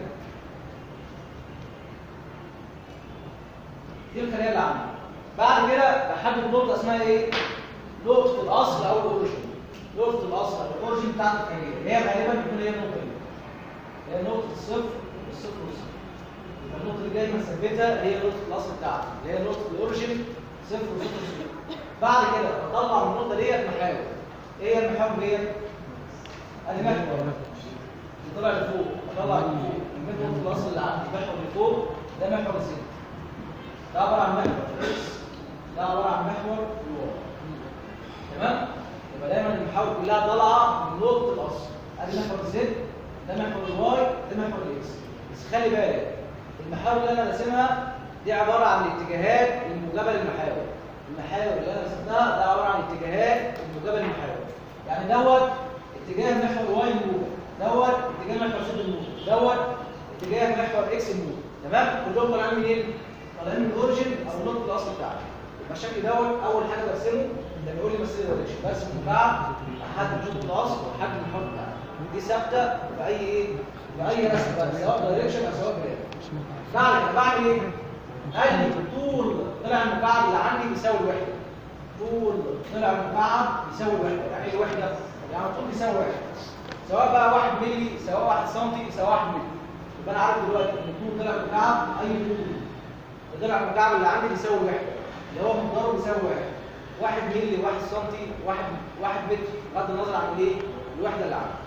دي الخليه اللي عندي بعد كده بحدد نقطه اسمها ايه نقطه الاصل او الاوريجين نقطه الاصل او الاوريجين بتاعت الخليه اللي هي غالبا بتكون هي النقطه دي هي نقطه الصفر والصفر والصفر يبقى النقطه اللي دايما ثابته هي نقطه الاصل بتاعتي اللي هي نقطه الاوريجين صفر وصفر صفر بعد كده بطلع من النقطه ديت محاور ايه هي المحاور ديت ادي محور اللي طلع لفوق اطلع لفوق من نقطه الاصل اللي عندي محور لفوق ده محور زد ده عباره عن محور اكس ده عباره عن محور الواي تمام يبقى دايما المحاور كلها طالعه من نقطه الاصل ادي محور زد ده محور الواي ده محور الاكس بس خلي بالك المحاور اللي انا راسمها دي عباره عن الاتجاهات الموجبه للمحاور المحاور اللي انا رسمتها ده عباره عن الاتجاهات الموجبه للمحاور يعني دوت اتجاه محور واي الموجب دوت اتجاه محور زد الموجب دوت اتجاه محور اكس الموجب تمام كلهم طالعين منين طالعين من الاوريجن او نقطه الاصل بتاعتي يبقى الشكل دوت اول حاجه برسمه ده بيقول لي مثل الدايركشن برسم المفاعل احدد نقطه الاصل واحدد المحور بتاعتي دي ثابته في اي ايه في اي رسم بقى سواء دايركشن او سواء جراف بعد كده بعمل ايه قال لي طول طلع المفاعل اللي عندي بيساوي الوحده طول طلع المفاعل بيساوي الوحده يعني ايه الوحده يعني الطول بيساوي واحد سواء بقى 1 مللي سواء 1 سم سواء 1 مللي يبقى انا عارف دلوقتي ان الطول طلع المكعب اي طول طلع المكعب اللي عندي بيساوي الوحده اللي هو مقداره بيساوي واحد 1 مللي 1 سم 1 1 متر بغض النظر عن الايه الوحده اللي عندي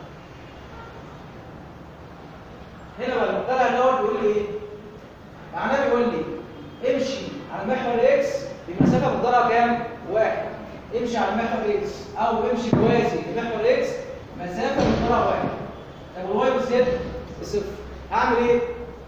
هنا بقى المقترح دوت بيقول لي ايه معناه بيقول لي امشي على محور اكس بمسافه مقدارها كام واحد امشي على محور اكس او امشي موازي لمحور اكس مسافه مقدارها واحد طب الواي والزد بصفر هعمل ايه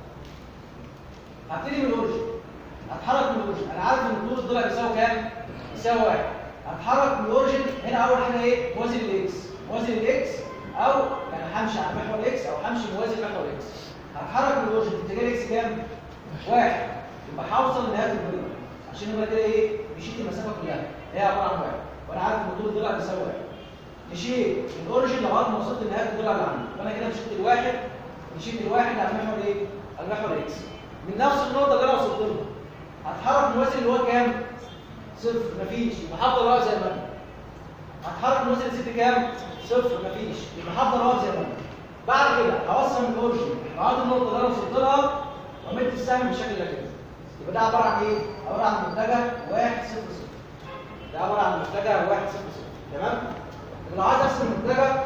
هبتدي من الاوريجن هتحرك من الاوريجن انا عارف ان الطول الضلع بيساوي كام يساوي واحد هتحرك من الاوريجن هنا اول حاجه ايه موازي للاكس موازي للاكس او يعني همشي على محور اكس او همشي موازي لمحور اكس هتحرك من الاوريجن في اتجاه اكس كام واحد يبقى هوصل لنهايه الضلع عشان يبقى كده ايه مشيت المسافه كلها هي عباره عن واحد وانا عارف ان طول الضلع بيساوي واحد مشيت من الاوريجن لغايه ما وصلت لنهايه الضلع اللي عندي وانا كده مشيت الواحد مشيت الواحد على محور ايه على محور اكس من نفس النقطه اللي انا وصلت لها هتحرك موازي اللي هو كام صفر مفيش يبقى هفضل واقف زي ما انا هتحرك موازي لست كام صفر مفيش يبقى هفضل واقف زي ما انا بعد كده هوصل من الاوريجن لغايه النقطه اللي انا وصلت لها ومدت السهم بالشكل ده كده يبقى ده عباره عن ايه عباره عن منتجع 1 0 0 ده عباره عن منتجع 1 0 0 تمام لو عايز ارسم منتجع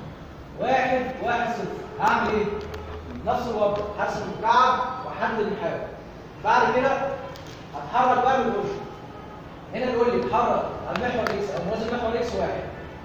1 1 0 هعمل ايه نفس الوضع هرسم مكعب واحدد المحاور بعد كده هتحرك بقى من الاوريجن هنا بيقول لي اتحرك على محور اكس او موازي محور اكس واحد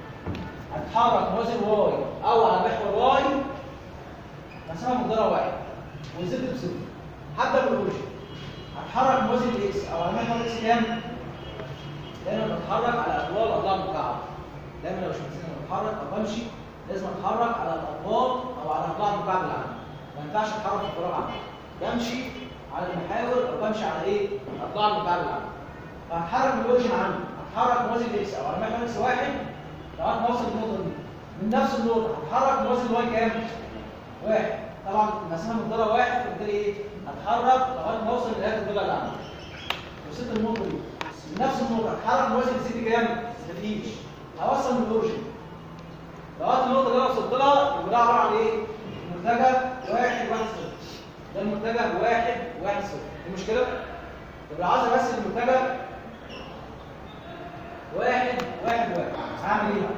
هتحرك موازي واي او على محور واي مسافه مقدارها واحد وزد بصفر هبدا من الاوريجن هتحرك موازي الاكس او على محور اكس كام؟ دايما بتحرك على اطوال اضلاع المكعب دايما لو مش مثلا بتحرك او بمشي لازم اتحرك على الاطوال او على اضلاع المكعب اللي عندي ما ينفعش اتحرك في الفراغ عندي بمشي على المحاور او بمشي على ايه؟ اضلاع المكعب اللي عندي فهتحرك من الاوريجن عندي هتحرك موازي الاكس او على محور اكس واحد لغايه ما اوصل للنقطه دي من نفس النقطه هتحرك موازي الواي كام؟ واحد طبعا المسافه مقدارها واحد فبالتالي ايه؟ هتحرك لغايه ما اوصل لنهايه الضلع اللي عندي وصلت النقطه دي من نفس النقطه هتحرك موازي للست كام؟ مفيش هوصل من الاوريجن لغايه النقطه اللي انا وصلت لها يبقى ده عباره عن ايه؟ منتجع واحد واحد صفر ده المنتجع واحد واحد صفر دي مشكله طب لو عايز امثل المتجه واحد واحد واحد هعمل ايه؟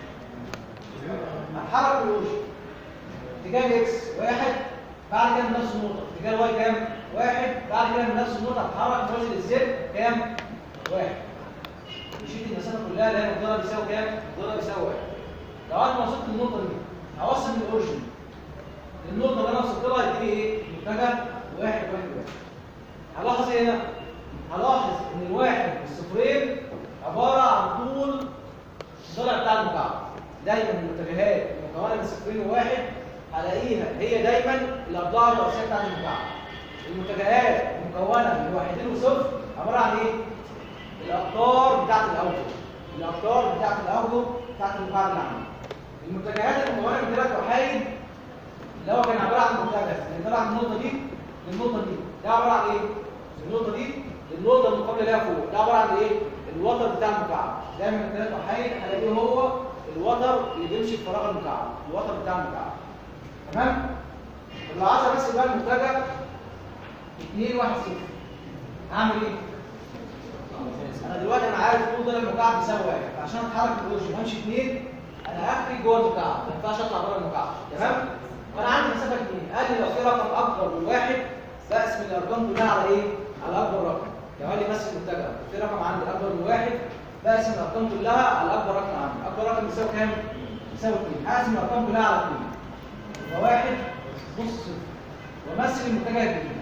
هتحرك الوش اتجاه الاكس واحد بعد كده من نفس النقطه اتجاه الواي كام؟ واحد بعد كده من نفس النقطه هتحرك موازي للزد كام؟ واحد مشيت المسافه كلها اللي هي الضرب بيساوي كام؟ الضرب بيساوي واحد لو انا وصلت للنقطه دي هوصل من الاوريجن النقطه اللي انا وصلت لها هتديني ايه؟ متجه واحد واحد واحد هلاحظ ايه هنا؟ هلاحظ ان الواحد والصفرين عباره عن طول الضلع بتاع المكعب دايما المتجهات المكونه من صفرين وواحد هلاقيها هي دايما الاضلاع الرئيسيه بتاعت المكعب المتجهات المكونه من واحدين وصفر عباره عن ايه؟ الاقطار بتاعت الاوجه الاقطار بتاعت الاوجه بتاعت المكعب اللي عندي المتجهات المكونه من ثلاث وحيد اللي هو كان عباره عن متجه اللي طلع من النقطه دي للنقطه دي ده عباره عن ايه؟ النقطه دي للنقطه المقابله ليها فوق ده عباره عن ايه؟ الوتر بتاع المكعب دايما الثلاث وحيد هلاقيه هو الوتر اللي بيمشي في فراغ المكعب الوتر بتاع المكعب تمام؟ طب لو عايز امثل بقى المتجه 2 1 0 هعمل ايه؟ انا دلوقتي انا عارف طول ده المكعب بيساوي واحد فعشان اتحرك بالاورجن وامشي اثنين انا اخري جوه المكعب ما ينفعش اطلع بره المكعب تمام؟ وانا عندي مسافه اثنين قال لي لو في رقم اكبر من واحد بقسم الارقام كلها على ايه؟ على اكبر رقم لو قال لي مثل متجه في رقم عندي اكبر من واحد بقسم الارقام كلها على اكبر رقم عندي اكبر رقم بيساوي كام؟ بيساوي 2 هقسم الارقام كلها على 2 يبقى واحد نص صفر وامثل المتجه الجديد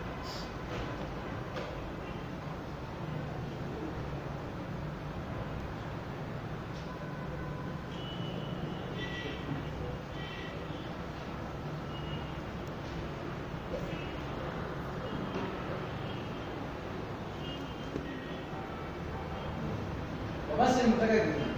وامثل المتجه الجديد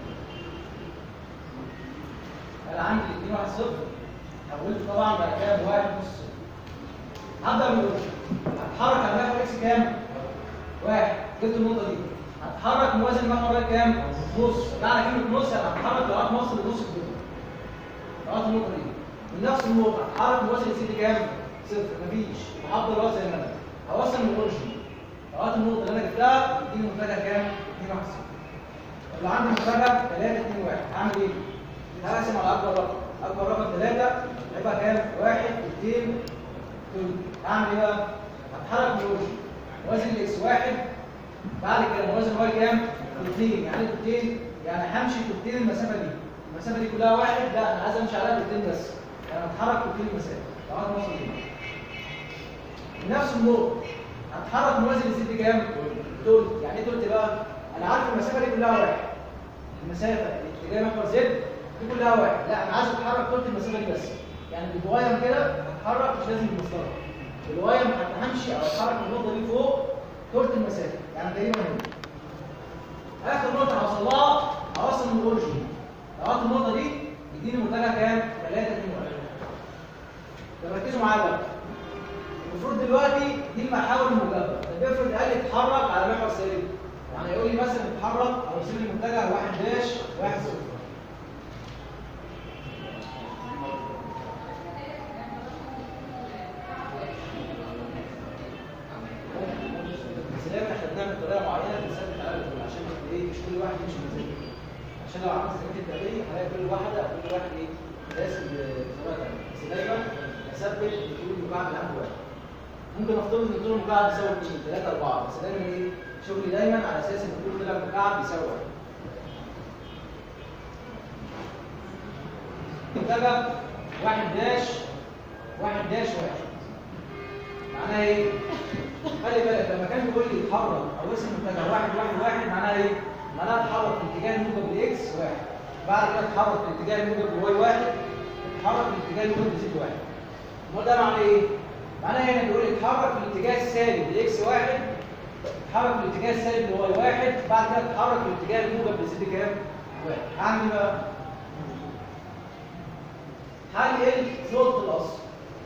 انا عندي 2 1 0 حولت طبعا بعد كده بواحد نص صفر هبدا من الاول هتحرك على محور اكس كام؟ واحد جبت النقطه دي هتحرك موازي المحور ده كام؟ نص معنى كلمه نص يعني هتحرك لغايه ما اوصل لنص الدنيا لغايه النقطه دي من نفس النقطه هتحرك موازي لسيدي كام؟ صفر مفيش وهفضل واقف زي ما انا هوصل من الاوريجن لغايه النقطه اللي انا جبتها تديني منتجع كام؟ 2 1 0 طب لو عندي منتجع 3 2 1 هعمل ايه؟ هقسم على اكبر رقم اكبر رقم 3 هيبقى كام؟ 1 2 2 هعمل ايه بقى؟ هتحرك بالاوريجن موازي الاكس 1 بعد كده موازي الواي كام؟ 2 يعني ايه 2 يعني همشي تلتين المسافه دي المسافه دي كلها واحد لا انا عايز امشي عليها تلتين بس يعني هتحرك تلتين المسافه لغايه ما اوصل هنا نفس النقطه هتحرك موازي للزد كام؟ تلت يعني ايه تلت بقى؟ انا عارف المسافه دي كلها واحد المسافه اتجاه محور زد دي كلها واحد لا انا عايز اتحرك تلت المسافه دي بس يعني بالوايم كده هتحرك مش لازم بالمسطره بالوايم حتى همشي او اتحرك من النقطه دي فوق تلت المسافه يعني تقريبا هنا اخر نقطه هوصل لها هوصل من الاوريجن لغايه النقطه دي يديني متجه كام 3 2 1 طب ركزوا معايا بقى المفروض دلوقتي دي المحاور المجابه طب افرض قال لي اتحرك على محور سالب يعني يقول لي مثلا اتحرك او يسيب لي متجه 1 داش 1 0 بس دايما احنا بنعمل طريقه معينه بنثبت عليها الكل عشان ايه مش كل واحد يمشي مزاجه عشان لو عملت سكه التقليد هلاقي كل واحده كل واحد ايه راسم بطريقه ثانيه بس دايما اثبت طول المكعب اللي عنده واحد ممكن افترض ان طول المكعب يساوي 2 3 4 بس دايما ايه شغلي دايما على اساس ان طول طلع المكعب يساوي واحد متجه واحد داش واحد داش واحد معناها ايه؟ خلي بالك لما كان بيقول لي اتحرك او اسم متجه واحد واحد واحد معناها ايه؟ معناها اتحرك في اتجاه الموجب لاكس واحد بعد كده اتحرك في اتجاه الموجب لواي واحد اتحرك في اتجاه الموجب لزد واحد امال ده معناه ايه؟ معناه هنا بيقول لي اتحرك في الاتجاه السالب لاكس واحد اتحرك في الاتجاه السالب لواي واحد بعد كده اتحرك في الاتجاه الموجب لزد كام؟ واحد هعمل ايه بقى؟ هنقل نقطة الأصل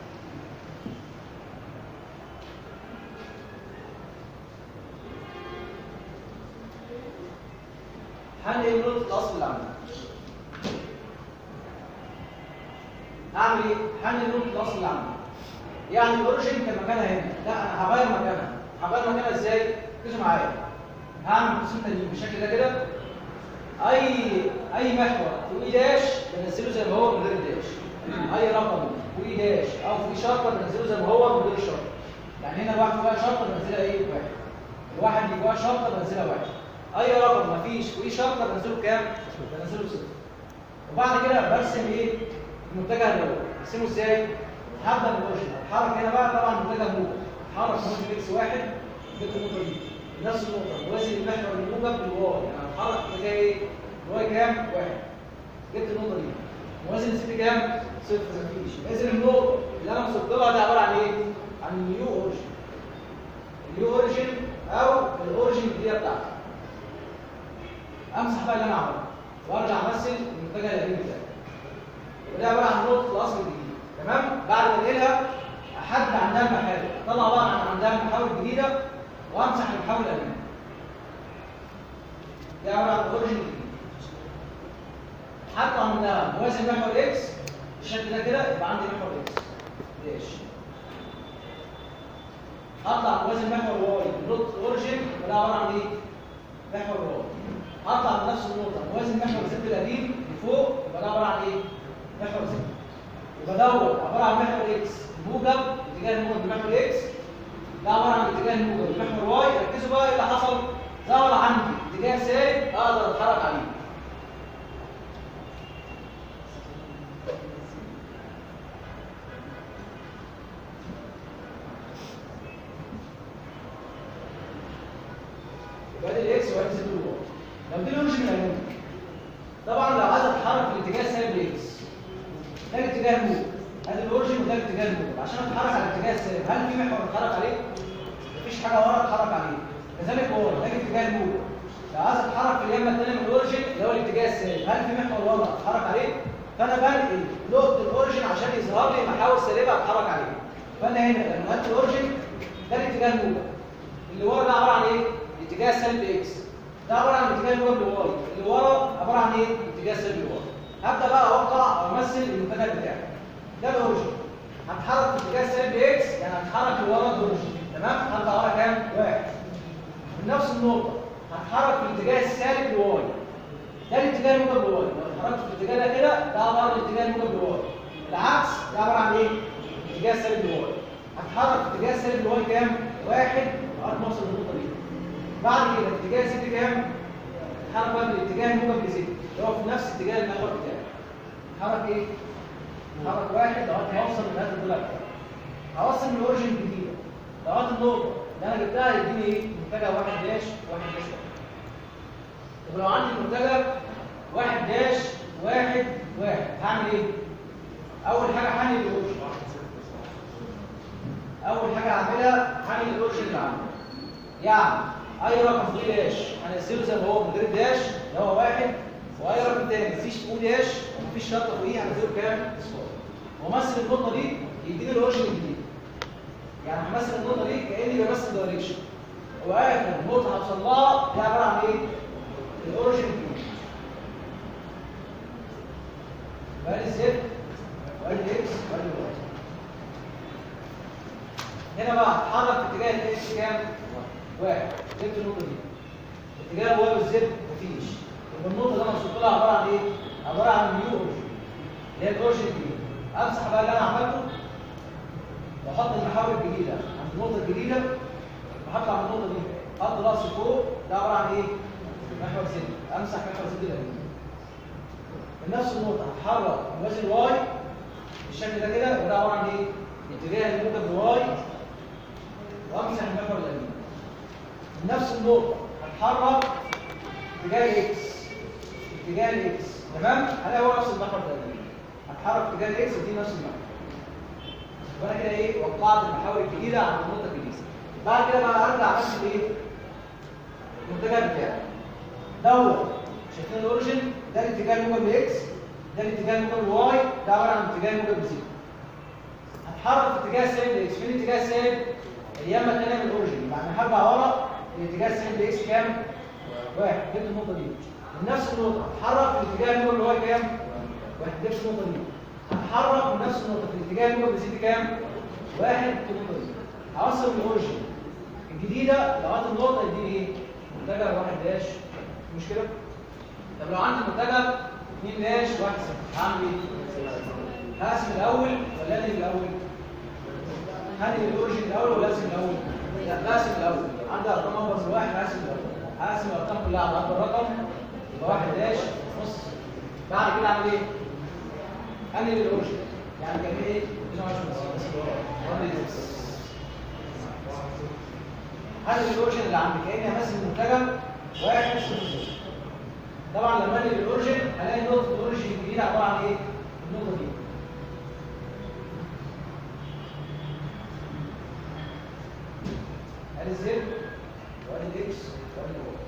هنقل نقطة الأصل اللي عندي هعمل ايه؟ هنقل نقطة الأصل اللي عندي يعني الاوريجن كان مكانها هنا لا انا هغير مكانها هغير مكانها ازاي ركزوا معايا هعمل قسم تانيين بالشكل ده كده اي اي محور في داش بنزله زي ما هو من غير داش اي رقم في داش او في شرطه بنزله زي ما هو من غير شرطه يعني هنا الواحد فيها شرطه بنزلها ايه واحد الواحد اللي جواه شرطه بنزلها واحد اي رقم مفيش فيه شرطه بنزله كام بنزله صفر وبعد كده برسم ايه المتجه الاول برسمه ازاي هبدا بالاوريجن اتحرك هنا بقى طبعا المتجه موجب اتحرك موجب اكس واحد جبت النقطه دي نفس النقطه موازي المحور الموجب بالواي يعني اتحرك اتجاه ايه الواي كام واحد جبت النقطه دي موازي الست كام صفر مفيش لازم النقطه اللي انا وصلت لها دي عباره عن ايه عن النيو اوريجن النيو اوريجن او الاوريجن الجديده بتاعتي امسح بقى اللي انا عملته وارجع امثل المنتجع القديم بتاعي وده عباره عن نقطه الاصل الجديد تمام بعد ما انقلها احدد عندها المحاور اطلع بقى عن عندها المحاور الجديده وامسح المحاور القديمه ده عباره عن الاوريجن الجديد حتى عندها موازي محور اكس بالشكل ده كده يبقى عندي محور اكس داش هطلع موازي محور واي نقطه الاوريجن وده عباره عن ايه؟ محور واي هطلع من نفس النقطه موازي محور زد القديم لفوق يبقى ده عباره عن ايه؟ محور زد يبقى دوت عباره عن محور اكس موجب اتجاه الموجب بمحور اكس ده عباره عن اتجاه الموجب بمحور واي ركزوا بقى ايه اللي حصل ظهر عندي اتجاه سالب اقدر اتحرك عليه يبقى دي الاكس وادي زد الواي لو دي الاوريجن العمودي طبعا لو عايز اتحرك في الاتجاه السالب اكس ده الاتجاه الموجب ادي الاوريجن وده الاتجاه الموجب عشان اتحرك على الاتجاه السالب هل في محور اتحرك عليه؟ مفيش حاجه ورا اتحرك عليه كذلك هو ده الاتجاه الموجب لو عايز اتحرك في اليمه الثانيه من الاوريجن اللي هو الاتجاه السالب هل في محور ورا اتحرك عليه؟ فانا بنقل نقطه الاوريجن عشان يظهر لي محاور سالبه اتحرك عليها فانا هنا لما نقلت الاوريجن ده الاتجاه الموجب اللي ورا ده عباره عن ايه؟ الاتجاه السالب اكس ده عباره عن الاتجاه الموجب لواي اللي ورا عباره عن ايه؟ الاتجاه السالب لواي هبدا بقى اوقع او امثل المنتجع بتاعي ده الاوريجن هتحرك في اتجاه السالب اكس يعني هتحرك لورا الاوريجن تمام؟ هبدا ورا كام؟ واحد من نفس النقطه هتحرك في الاتجاه السالب لواي ده الاتجاه الموجب لواي لو اتحركت في الاتجاه ده كده ده عباره عن الاتجاه الموجب لواي العكس ده عباره عن ايه؟ الاتجاه السالب لواي هتحرك في الاتجاه السالب لواي كام؟ واحد لغايه ما اوصل للنقطه دي بعد كده اتجاه زد كام؟ اتحرك بقى من الاتجاه الموجب لزد اللي هو في نفس اتجاه المحور بتاعي اتحرك ايه؟ اتحرك واحد لغايه ما اوصل لهذا الضلع بتاعي هوصل من الاوريجن الجديده لغايه النقطه اللي انا جبتها يديني ايه؟ منتجع واحد داش واحد داش واحد طب لو عندي منتجع واحد داش واحد واحد هعمل ايه؟ اول حاجه هنقل الاوريجن اول حاجه هعملها هنقل الاوريجن اللي عندي يعني اي رقم فيه داش هنزله زي ما هو من غير داش اللي هو واحد واي رقم تاني مفيش فيه داش ومفيش شرطه فوقيه هنزله كام؟ صفر وامثل النقطه دي يديني الاوريجن الجديد يعني همثل النقطه دي كاني بمثل دايركشن واخر نقطه هوصل لها دي عباره عن ايه؟ الاوريجن الجديد وادي الزد وادي الاكس وادي الواي هنا بقى هتحرك في اتجاه الاكس كام؟ واحد جبت النقطه دي اتجاه الواي والزد مفيش يبقى النقطه اللي انا وصلت لها عباره عن ايه؟ عباره عن نيو اوريجن اللي هي الاوريجن الجديد امسح بقى اللي انا عملته واحط المحاور الجديده عند النقطه الجديده وهطلع من النقطه دي احط راسي فوق ده عباره عن ايه؟ محور زد امسح محور زد القديم من نفس النقطه هتحرك موازي الواي بالشكل ده كده وده عباره عن ايه؟ اتجاه الموجب الواي وامسح المحور القديم من نفس النقطه هتحرك اتجاه الاكس اتجاه الاكس تمام؟ هلاقي هو نفس المحور القديم هتحرك اتجاه الاكس ودي نفس المحور يبقى انا كده ايه وقعت المحاور الجديده عند النقطه الجديده بعد كده بقى ارجع امثل ايه المنتجع بتاعي دوت شايفين الاوريجن ده الاتجاه الموجب لاكس ده الاتجاه الموجب لواي ده عباره عن الاتجاه الموجب لزد هتحرك في اتجاه السالب لاكس فين الاتجاه السالب اليمه الثانيه من الاوريجن يعني هرجع ورا الاتجاه السالب لاكس كام واحد جبت النقطه دي من نفس النقطه هتحرك في الاتجاه الموجب لواي كام واحد جبت النقطه دي هتحرك من نفس النقطه في الاتجاه الموجب لزد كام واحد في النقطه دي هوصل الاوريجن الجديده لغايه النقطه يديني ايه؟ منتجع واحد داش مش كده؟ طب لو عندي منتجع 2 داش 1 صفر هعمل ايه؟ هقسم الاول ولا انقل الاول؟ هنقل الاوريجن الاول ولا اقسم الاول؟ لا بقسم الاول عندي ارقام اكبر من واحد هقسم الاول هقسم الارقام كلها على اكبر رقم يبقى واحد داش نص صفر. بعد كده اعمل ايه؟ انقل الاوريجن يعني كان ايه؟ 22 هنقل الاوريجن اللي عندي كاني همثل المنتجع واحد صفر صفر طبعا لما انقل الاوريجن هلاقي نقطه الاوريجن الجديده عباره عن ايه؟ النقطه دي ادي الزد وادي الاكس وادي الواي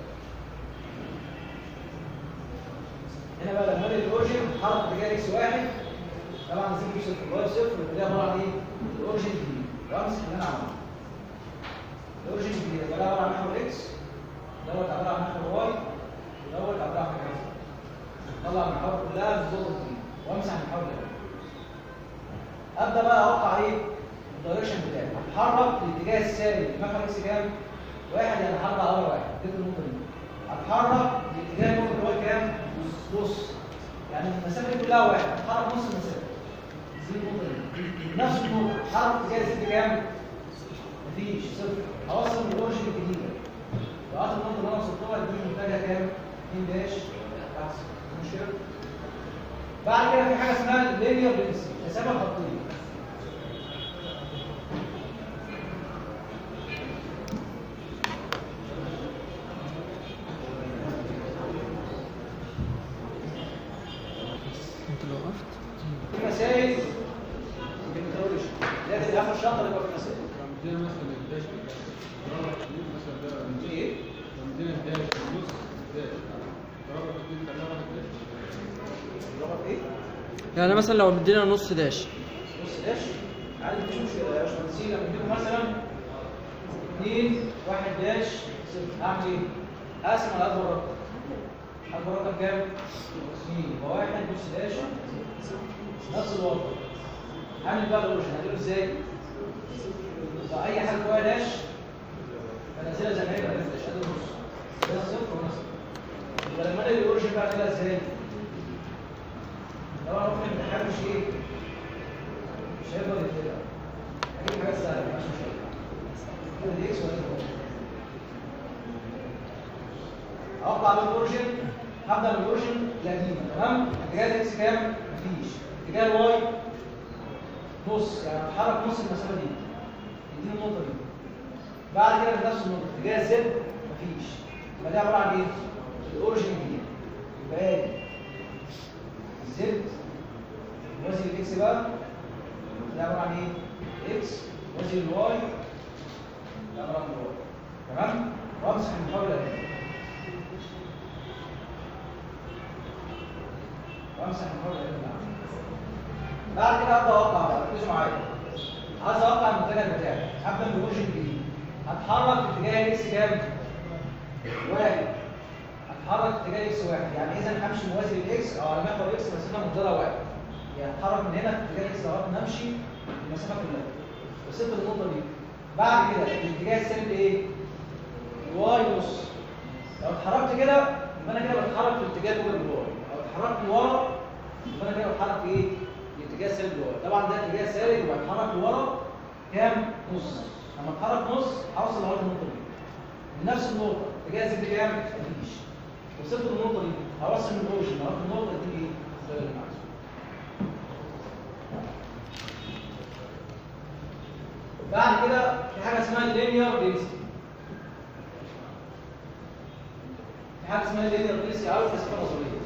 هنا بقى لما انقل الاوريجن حرف اتجاه اكس واحد طبعا زد صفر واي صفر وده عباره عن ايه؟ الاوريجن الجديد وامسك اللي انا عملته الاوريجن الجديد يبقى ده عباره عن محور اكس دوت عباره عن محور واي ودوت عباره عن محور زد طلع المحاور كلها بالظبط دي وامسح المحاور ده ابدا بقى اوقع ايه الدايركشن بتاعي هتحرك الاتجاه السالب محور اكس كام واحد يعني هحرك على واحد دي النقطه دي هتحرك الاتجاه النقطه اللي هو كام نص يعني المسافه دي كلها واحد هتحرك نص المسافه دي النقطه دي نفس النقطه هتحرك اتجاه الزد كام مفيش صفر هوصل من الاوريجن الجديده لغايه النقطه اللي انا وصلت لها دي منتجها كام 2 داش مش كده بعد كده في حاجه اسمها اللينير دنسيتي كثافه خطيه انت لو وقفت في مسائل في الميثودولوجي لازم اخر شهر يبقى في مسائل عندنا مثلا الداش ضربة كتير مثلا ده في ايه؟ عندنا الداش نص داش ضربة كتير خلاها واحد داش لغه ايه؟ يعني مثلا لو مدينا نص داش بص داش عادي مفيش مشكله يا باشمهندسين لما اديكم مثلا 2 1 داش صفر هعمل ايه؟ هقسم على اكبر رقم اكبر رقم كام؟ 2 يبقى 1 نص داش نفس الوضع هعمل بقى الاوريجن هديله ازاي؟ يبقى اي حاجه جواها داش بنزلها زي ما هي بنزل داش ادي نص ده صفر وده صفر يبقى لما الاقي الاوريجن بقى كده ازاي؟ طبعا هو في الامتحان مش ايه؟ مش هيقدر يتبع هجيب حاجات سهله مش مشكله كده دي اكس ولا دي اقطع من الاوريجن هبدا من الاوريجن القديمه تمام اتجاه الاكس كام؟ مفيش اتجاه الواي نص يعني هتحرك نص المسافه دي دي النقطه دي بعد كده في نفس النقطه اتجاه الزد مفيش يبقى ده عباره عن ايه؟ الاوريجن الجديد يبقى ادي زد وزن الاكس بقى ده عباره عن ايه؟ اكس وزن الواي ده عباره عن الواي تمام؟ وامسح المحاولة دي وامسح المحاولة دي اللي عندي. بعد كده ابدا اوقع بقى ركزوا معايا عايز اوقع المنتجع بتاعي هبدا بالاوريجن الجديد هتحرك في اتجاه الاكس كام؟ واحد هتحرك في اتجاه اكس واحد يعني اذا همشي موازي للاكس او على محور اكس مسافه مقدارها واحد يعني هتحرك من هنا في اتجاه اكس لغايه ما امشي المسافه كلها وصلت للنقطه دي بعد كده الاتجاه السالب ايه؟ واي نص لو اتحركت كده يبقى انا كده بتحرك في الاتجاه الاول للواي لو اتحركت لورا يبقى انا كده بتحرك في ايه؟ الاتجاه السالب لورا طبعا ده اتجاه سالب يبقى اتحرك لورا كام؟ نص لما اتحرك نص هوصل لغايه النقطه دي من نفس النقطه اتجاه الزد كام؟ مفيش وصلت للنقطه دي هوصل من الاوريجن لغايه النقطه دي ايه؟ ده اللي أنا عايزه. بعد كده في حاجه اسمها اللينير دينسيتي في حاجه اسمها اللينير دينسيتي او كثافه نظريه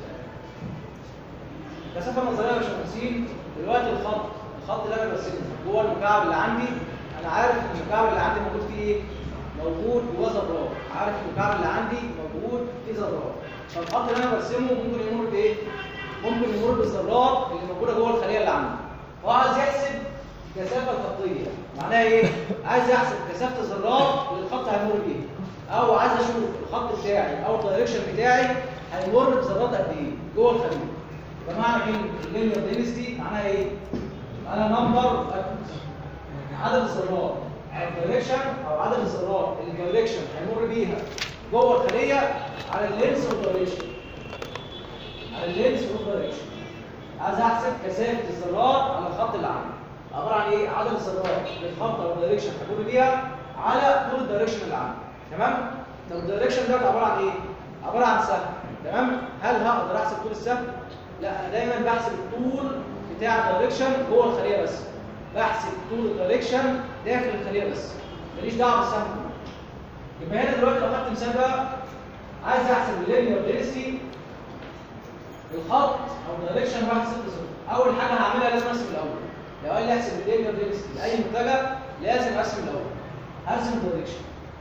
كثافه نظريه يا باشمهندسين دلوقتي الخط الخط اللي انا برسمه جوه المكعب اللي عندي انا عارف ان المكعب اللي عندي موجود فيه ايه؟ موجود جواه ذرات عارف المكعب اللي عندي موجود فيه ذرات فالخط اللي انا برسمه ممكن يمر بايه؟ ممكن يمر بالذرات اللي موجوده جوه الخليه اللي عندي هو عايز يحسب الكثافه الخطيه معناها ايه؟ عايز يحسب كثافه الذرات اللي الخط هيمر بيها او عايز اشوف الخط بتاعي او الدايركشن بتاعي هيمر بذرات قد ايه جوه الخليه يبقى معنى كلمه اللينير دينستي معناها ايه؟ انا نمبر عدد الذرات على الدايركشن او عدد الذرات اللي الدايركشن هيمر بيها جوه الخليه على اللينس والدايركشن على اللينس والدايركشن عايز احسب كثافه الذرات على الخط اللي عندي عباره عن ايه عدد الذرات اللي الخط او الدايركشن هيمر بيها على طول الدايركشن اللي عندي تمام طب الدايركشن ده عباره عن ايه عباره عن سهم تمام هل هقدر احسب طول السهم لا انا دايما بحسب الطول بتاع الدايركشن جوه الخليه بس بحسب طول الدايركشن داخل الخليه بس ماليش دعوه بالسهم يبقى هنا دلوقتي لو خدت مثال بقى عايز احسب اللينير دينستي الخط او الدايركشن واحد ست صفر اول حاجه هعملها لازم ارسم الاول لو قال لي احسب اللينير دينستي لاي منتجع لازم ارسم الاول هرسم الدايركشن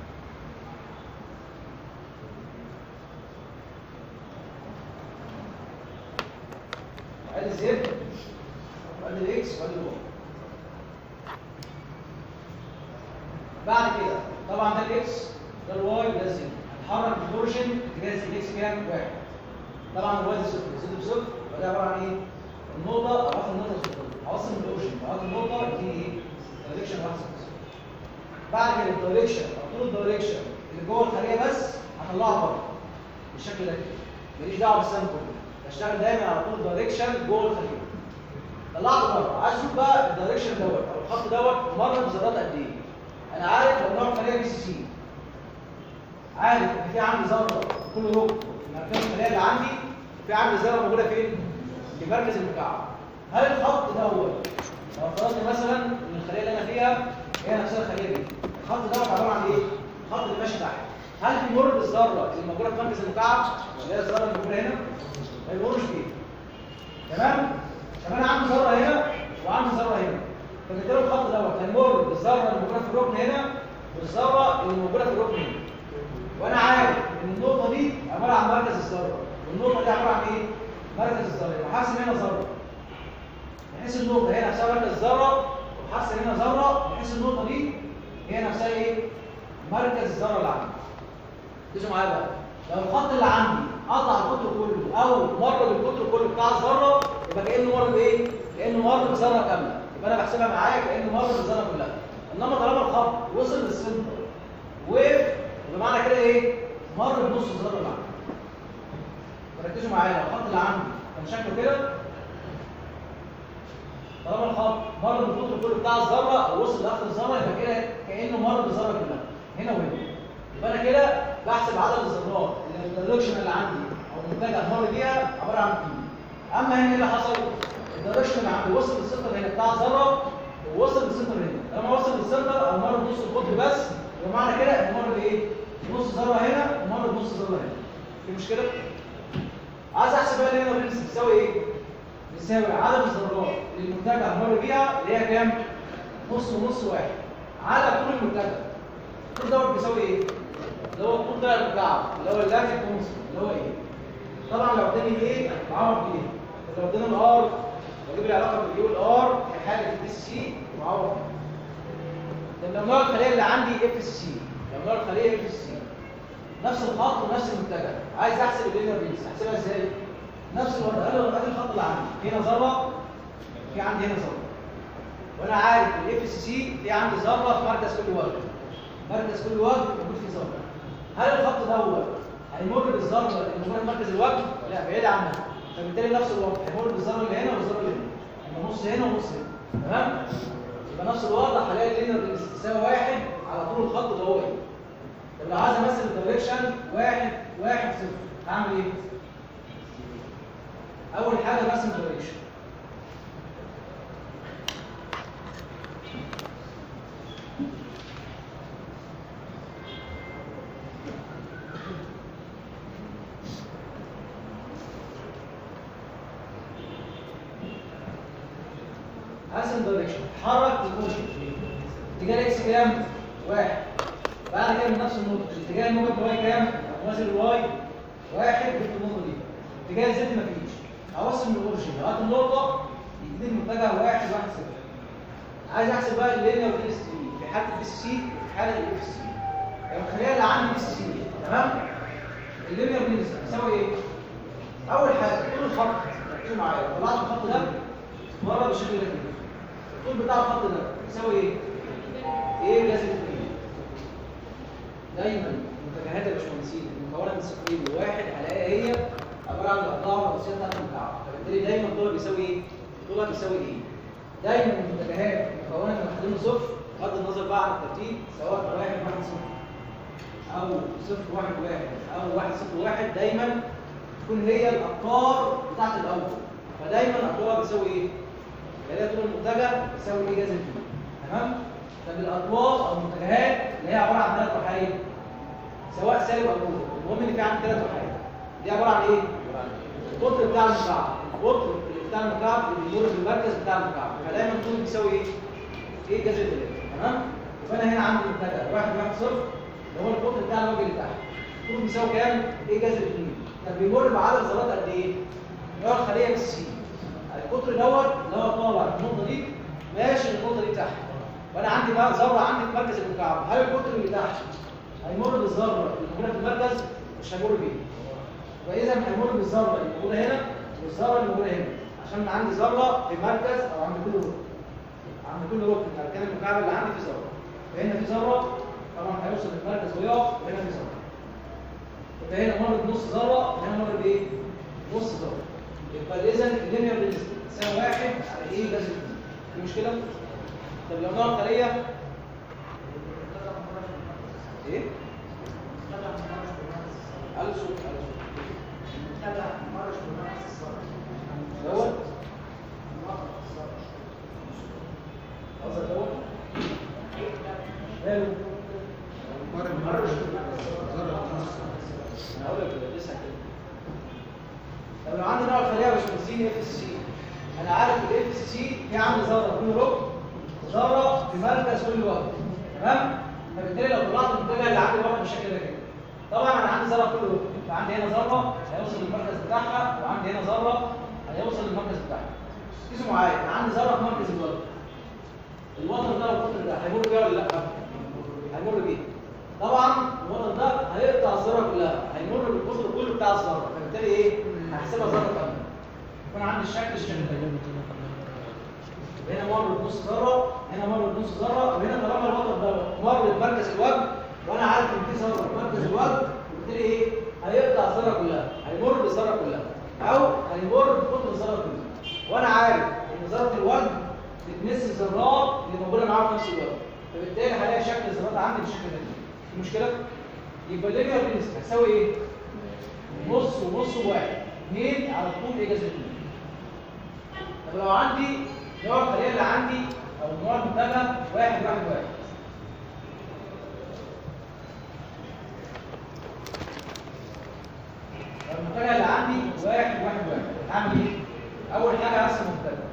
ادي زد وادي الاكس وادي الواي بعد كده طبعا ده الاكس ده الواي ده الزد هتحرك البورشن اتجاه الزد اكس كام واحد طبعا الواي ده صفر الزد بصفر وده عباره عن ايه النقطه اوصل النقطه صفر اوصل البورشن اوصل النقطه يديني ايه دايركشن واحد صفر بعد كده الدايركشن او طول الدايركشن اللي جوه الخليه بس هطلعها بره بالشكل ده كده ماليش دعوه بالسهم كله بشتغل دايما على طول الدايركشن جوه الخليه طلعت بره عايز اشوف بقى الدايركشن دوت او الخط دوت مر بذرات قد ايه انا عارف لو نوع خليه بي سي سي عارف ان في عندي ذره في كل ركن في مركز الخليه اللي عندي في عندي ذره موجوده فين في مركز المكعب هل الخط دوت لو افترضنا مثلا ان الخليه اللي انا فيها هي نفسها الخليه دي الخط دوت عباره عن ايه الخط اللي ماشي تحت هل بيمر بالذره اللي موجوده في مركز المكعب اللي هي الذره اللي موجوده هنا ما يمرش فيه تمام طب انا عندي ذره هنا وعندي ذره هنا فبالتالي الخط دوت هيمر بالذره اللي موجوده في الركن هنا والذره اللي موجوده في الركن هنا وانا عارف ان النقطه دي عباره عن مركز الذره والنقطه دي عباره عن ايه مركز الذره وحاسب هنا ذره بحيث النقطه هي نفسها مركز الذره وحاسب هنا ذره بحيث النقطه دي هي نفسها ايه مركز الذره اللي عندي ركزوا معايا بقى لو الخط اللي عندي قطع القطر كله او مر بالقطر كله بتاع الذره يبقى كانه مر بايه كانه مر بذره كامله يبقى انا بحسبها معايا كانه مر بالذره كلها انما طالما الخط وصل للسنتر وقف يبقى معنى كده ايه مر بنص الذره اللي عندي ركزوا معايا لو الخط اللي عندي كان شكله كده طالما الخط مر بالقطر كله بتاع الذره او وصل لاخر الذره يبقى كده كانه مر بالذره كلها هنا وهنا يبقى انا كده بحسب عدد الذرات اللي الدايركشن اللي عندي او المنتج هتمر بيها عباره عن كي اما هنا ايه اللي حصل الدايركشن اللي عندي وصل للسنتر هنا بتاع الذره ووصل للسنتر هنا لما وصل للسنتر او مر بنص القطر بس يبقى معنى كده ان مر بايه نص ذره هنا ومر بنص ذره هنا في مشكله عايز احسب بقى هنا برنس بتساوي ايه بتساوي عدد الذرات اللي المنتج هتمر بيها اللي هي كام نص ونص واحد على طول المنتج الطول دوت بيساوي ايه اللي هو الطول ده المكعب اللي هو اللافت كونس اللي هو ايه طبعا لو اداني ايه بعوض بايه لو اداني الار بجيب العلاقه بين الار في حاله الدي سي بعوض طب لو نوع الخليه اللي عندي اف سي لو نوع الخليه اف سي نفس الخط ونفس المنتجع عايز احسب اللينير بيس احسبها ازاي نفس الوضع قال له ادي الخط اللي عندي هنا ذره في عندي هنا ذره وانا عارف الاف سي في عندي ذره في مركز كل وجه مركز كل وجه موجود فيه ذره هل الخط دوت هيمر بالذره اللي موجوده في مركز الوجه لا بعيد عنها فبالتالي نفس الوضع هيمر بالذره اللي هنا والذره اللي هنا يبقى نص هنا ونص هنا تمام يبقى نفس الوضع هلاقي اللينير تساوي واحد على طول الخط ده هو ايه طب لو عايز امثل الدايركشن واحد واحد صفر هعمل ايه اول حاجه برسم الدايركشن هرسم دايركشن حرك الموشن اتجاه الاكس كام؟ واحد بعد كده من نفس النقطه الاتجاه الموجب واي كام؟ موازي للواي واحد جبت النقطه دي اتجاه الزد مفيش اوصل من الاورجن لغايه النقطه يديني المتجه واحد واحد صفر عايز احسب بقى اللينير ديستي في حاله البي سي سي في حاله الاف سي يعني الخليه اللي عندي بي سي سي تمام اللينير ديستي بيساوي ايه؟ اول حاجه طول الخط ركزوا معايا طلعت الخط ده بره بالشكل ده كده الطول بتاع الخط ده بيساوي ايه؟ ايه جذر اثنين دايما منتجهات يا باشمهندسين المكونه من صفرين وواحد هلاقيها هي عباره عن الاضلاع الرئيسيه بتاعت المكعب فبالتالي دايما طولها بيساوي ايه؟ طولها بيساوي ايه؟ دايما المنتجهات مكونه من وحدين صفر بغض النظر بقى عن الترتيب سواء واحد واحد صفر او صفر واحد واحد او واحد صفر واحد دايما تكون هي الاقطار بتاعت الاول فدايما اقطارها بيساوي ايه؟ اللي هي طول المنتجه بيساوي ايه جذر اثنين تمام؟ طب الاطوال او المنتجهات اللي هي عباره عن ثلاث وحايد سواء سالب او موجب المهم ان في عندي ثلاث وحايد دي عباره عن ايه؟ القطر بتاع المكعب القطر اللي بتاع المكعب اللي بيمر في المركز بتاع المكعب فدايما الطول بيساوي ايه؟ ايه جذر ثلاثه تمام؟ يبقى انا هنا عندي منتجه واحد واحد صفر اللي هو القطر بتاع الوجه اللي تحت الطول بيساوي كام؟ ايه جذر اثنين طب بيمر بعدد ذرات قد ايه؟ اللي هو الخليه بالسي القطر دوت اللي هو طالع من النقطه دي ماشي النقطه دي تحت وانا عندي بقى ذره عندي في مركز المكعب هل القطر اللي تحت هيمر بالذره اللي موجوده في المركز مش هيمر بيه واذا هيمر بالذره اللي موجوده هنا والذره اللي موجوده هنا عشان عندي ذره في مركز او عند كل ركن عند كل ركن من اركان المكعب اللي عندي في ذره فهنا في ذره طبعا هيوصل للمركز ويقف وهنا في ذره يبقى هنا مر بنص ذره وهنا مر بايه؟ نص ذره يبقى اذا اللينير ريزيستنس تساوي واحد على ايه جذر اثنين في مشكله؟ طب لو نوع خليه ايه؟ قال صوت قال صوت دوت قصدك دوت ماله؟ انا هقول لك لسه كده طب لو عندي نوع الخليه مش بنزين اف سي انا عارف الاف سي في عندي ذره كل ركن ذره في مركز كل وقت تمام فبالتالي لو طلعت المنتجه اللي عندي بره بالشكل ده كده طبعا انا عندي ذره كل ركن فعندي هنا ذره هيوصل للمركز بتاعها وعندي هنا ذره هيوصل للمركز بتاعها اسمه معايا انا عندي ذره في مركز الوتر الوتر ده لو القطر ده هيمر بيه ولا لا هيمر بيه طبعا الوتر ده هيقطع الذره كلها هيمر بالقطر كله بتاع الذره فبالتالي ايه هحسبها ذره كامله يكون عندي الشكل الشكل ده هنا مر بنص ذره هنا مر بنص ذره وهنا طالما الوتر ده مر بمركز الوجه وانا عارف ان في ذره في مركز الوجه وبالتالي ايه هيقطع الذره كلها هيمر بالذره كلها او هيمر بقطر الذره كلها وانا عارف ان ذره الوجه بتمس الذرات اللي موجوده معاها في نفس الوجه فبالتالي هلاقي شكل الذرات عندي بالشكل ده في مشكله يبقى اللينير بالنسبه هتساوي ايه نص ونص وواحد 2 على طول ايه جذر 2 طب لو عندي نوع الخليه اللي عندي او نوع المنتجه واحد واحد واحد لو المنتجه اللي عندي واحد واحد واحد هعمل ايه؟ اول حاجه هرسم المنتجه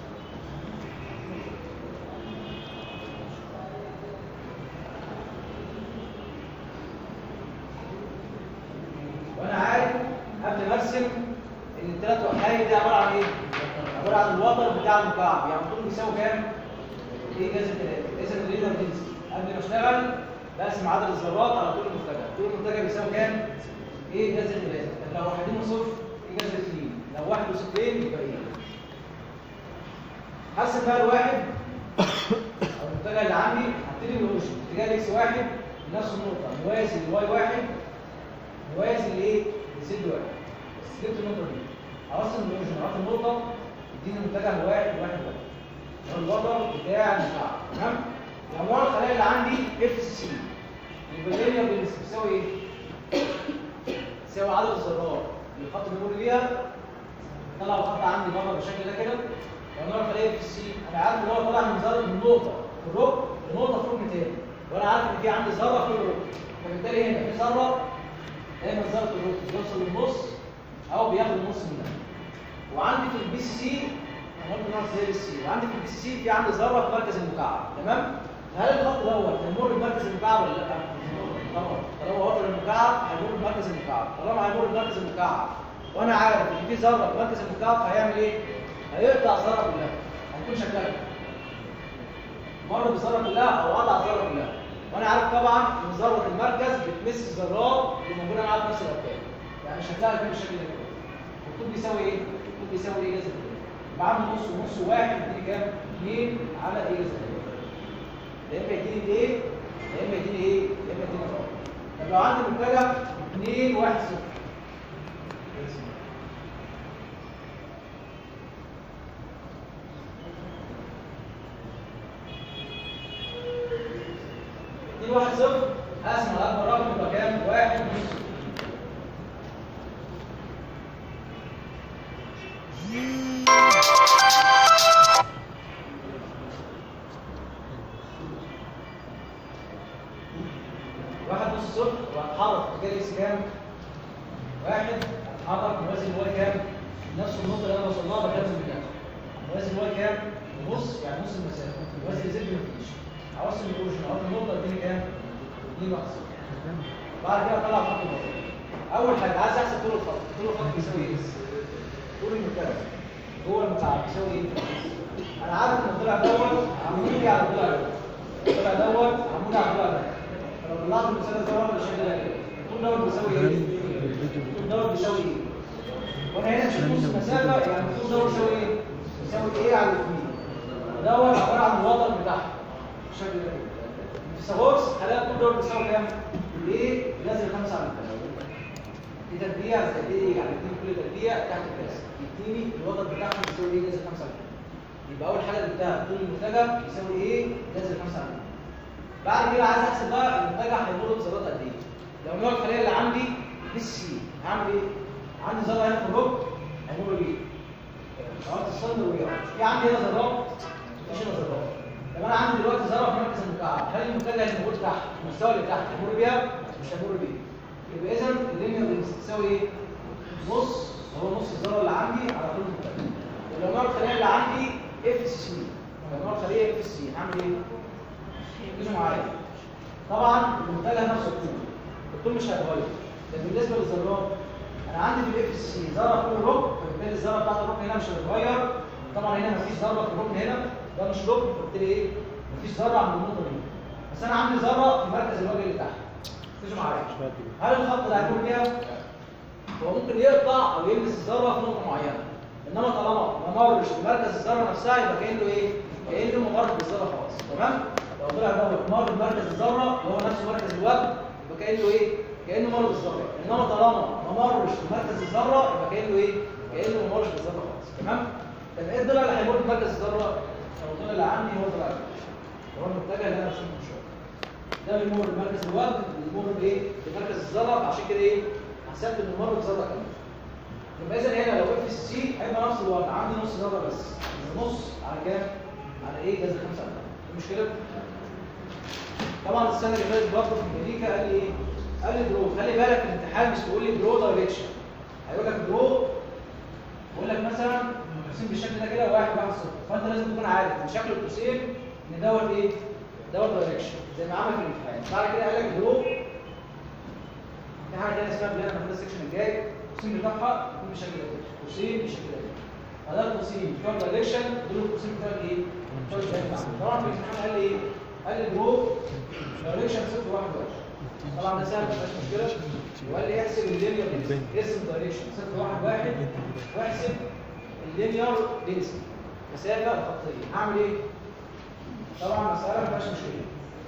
وانا عارف قبل ما ارسم ان الثلاث وحايد دي عباره عن ايه؟ عباره عن الوتر بتاع المكعب يعني الطول بيساوي كام؟ ايه جذر ثلاثه اذا اللينر دنسي قبل ما اشتغل بقسم عدد الذرات على طول المنتجع طول المنتجع بيساوي كام؟ ايه جذر ثلاثه طب لو واحدين وصفر ايه جذر اثنين لو واحد وصفرين يبقى ايه؟ حسب بقى الواحد او المنتجع اللي عندي هبتدي من الاوشن اتجاه الاكس واحد نفس النقطه موازي لواي واحد موازي لايه؟ لزد واحد بس جبت النقطه دي هوصل من الاوشن اعرف النقطه يديني المنتجع واحد واحد واحد ده الوتر بتاع المكعب تمام؟ لو نوع الخلايا اللي عندي اف سي يبقى اللينير بالنسبه بتساوي ايه؟ تساوي عدد الذرات اللي الخط بيمر بيها طلع الخط عندي بره بالشكل ده كده لو نوع الخليه اف سي انا عارف ان هو طالع من ذره من نقطه في الركن لنقطه في ركن تاني وانا عارف ان في عندي ذره في الركن فبالتالي هنا في ذره دايما ذره الركن بيوصل للنص او بياخد النص منها وعندي في البي سي سي انا قلت نوع زي السي وعندي في البي سي سي في عندي ذره في مركز المكعب تمام هل الخط دوت هيمر بمركز المكعب ولا لا طبعا طالما هو في المكعب هيمر بمركز المكعب طالما هيمر بمركز المكعب وانا عارف ان في ذره في مركز المكعب فهيعمل ايه هيقطع الذره كلها هيكون شكلها كده. مر بالذره كلها او قطع الذره كلها وانا عارف طبعا ان ذره المركز بتمس الذرات اللي موجوده معاها في نفس الاركان يعني شكلها كده بالشكل ده كده الطول بيساوي ايه؟ الطول بيساوي ايه جذر كده بعمل نص ونص واحد يديني كام؟ 2 على ايه جذر كده يا اما يديني ايه يا اما يديني ايه يا اما يديني ار طب لو عندي متجه 2 1 0 2 1 0 هقسم على اكبر رقم يبقى كام؟ 1 ونص واحد نص صفر وهتحرك اتجاه الاكس كام؟ واحد هتحرك موازي الواي كام؟ نفس النقطة اللي انا وصلناها بكمل منها موازي الواي كام؟ نص يعني نص المسافة موازي الزد مفيش اوصل الاوجن احط النقطة اديني كام؟ 2 واحد صفر بعد كده اطلع خط الوسط اول حاجة عايز احسب طول الخط طول الخط بيساوي ايه؟ طول المكعب جوه المكعب بيساوي ايه؟ انا عارف ان الضلع دوت عمودي على الضلع دوت الضلع دوت عمودي على الضلع دوت فلو طلعت المثلث دوت بالشكل ده كده الطول دوت بيساوي ايه؟ الطول دوت بيساوي ايه؟ وانا هنا مش نص المسافه يعني الطول دوت بيساوي ايه؟ بيساوي ايه على الاثنين دوت عباره عن الوتر بتاعها بالشكل ده كده في سابورس هلاقي الطول دوت بيساوي كام؟ الايه؟ لازم 5 على الثلاثه دي تربيع زي ايه يعني اتنين كل تربيع تحت الكاس يديني الوتر بتاعهم بيساوي ايه؟ لازم 5 على يبقى اول حاجه جبتها طول المنتجع يساوي ايه؟ لازم 5 على بعد كده عايز احسب بقى المنتجع هيمر بذرات قد ايه؟ لو النوع الخليه اللي عندي بي سي هعمل ايه؟ عندي ذره هنا في الركب هيمر بيه ذرات الصدر ويقع في عندي هنا ذرات مفيش هنا ذرات طب انا عندي دلوقتي ذره في مركز المكعب هل المنتجع اللي موجود تحت المستوى اللي تحت هيمر بيها؟ مش هيمر بيه يبقى اذا اللينير دنسيتي تساوي ايه؟ نص هو نص الذره اللي عندي على طول المنتجع ولو نوع الخليه اللي عندي اف سي لو نوع الخليه اف سي هعمل ايه؟ ركزوا معايا طبعا المنتجع نفسه الطول الطول مش هيتغير لكن بالنسبه للذرات انا عندي في الاف سي ذره فوق الركب فبالتالي الذره بتاعت الركب هنا مش هتتغير طبعا هنا مفيش ذره في الركن هنا ده مش ركب فبالتالي ايه؟ مفيش ذره عند النقطه دي بس انا عندي ذره في مركز الوجه اللي تحت ركزوا معايا هل الخط ده هيكون فيها؟ هو ممكن يقطع او يلمس الذره في نقطه معينه انما طالما ما مرش بمركز الذره نفسها يبقى كانه ايه؟ كانه ممر بالذره خلاص تمام؟ لو طلع دوت مر بمركز الذره اللي هو نفس مركز الوجه يبقى كانه ايه؟ كانه مر بالذره انما طالما ما مرش بمركز الذره يبقى كانه ايه؟ كانه ما مرش بالذره خلاص تمام؟ طب ايه الضلع اللي هيمر بمركز الذره؟ لو الضلع اللي عندي هو الضلع ده هو المتجه اللي انا رسمه من شويه ده بيمر بمركز الوجه بيمر بايه؟ بمركز الذره عشان كده ايه؟ حسبت انه مر بذره كامله يبقى اذا هنا لو اف سي هيبقى نفس الوضع عندي نص ذره بس نص على كام؟ على ايه؟ جذر 5 المشكله طبعا السنه اللي فاتت برضه في امريكا قال لي ايه؟ قال لي درو خلي بالك الامتحان مش تقول لي درو دايركشن هيقول لك درو يقول لك مثلا القوسين بالشكل ده كده واحد واحد صفر فانت لازم تكون عارف من شكل القوسين ان دوت ايه؟ دوت دايركشن زي ما عمل في الامتحان بعد كده قال لك درو في حاجه تانيه اسمها بلان في السكشن الجاي القوسين بتاعها يكون بالشكل ده كده قوسين بالشكل ده كده فده القوسين بتوع الدايركشن دول القوسين بتوع الايه؟ بتوع الدايركشن طبعا في الامتحان قال لي ايه؟ قال لي درو دايركشن صفر واحد واحد طبعا ده سهل مفيش مشكله وقال لي احسب اللينير دينسيتي ارسم دايركشن صفر واحد واحد واحسب اللينير دينسيتي مسافه خطيه هعمل ايه؟ طبعا مساله ما فيهاش مشكله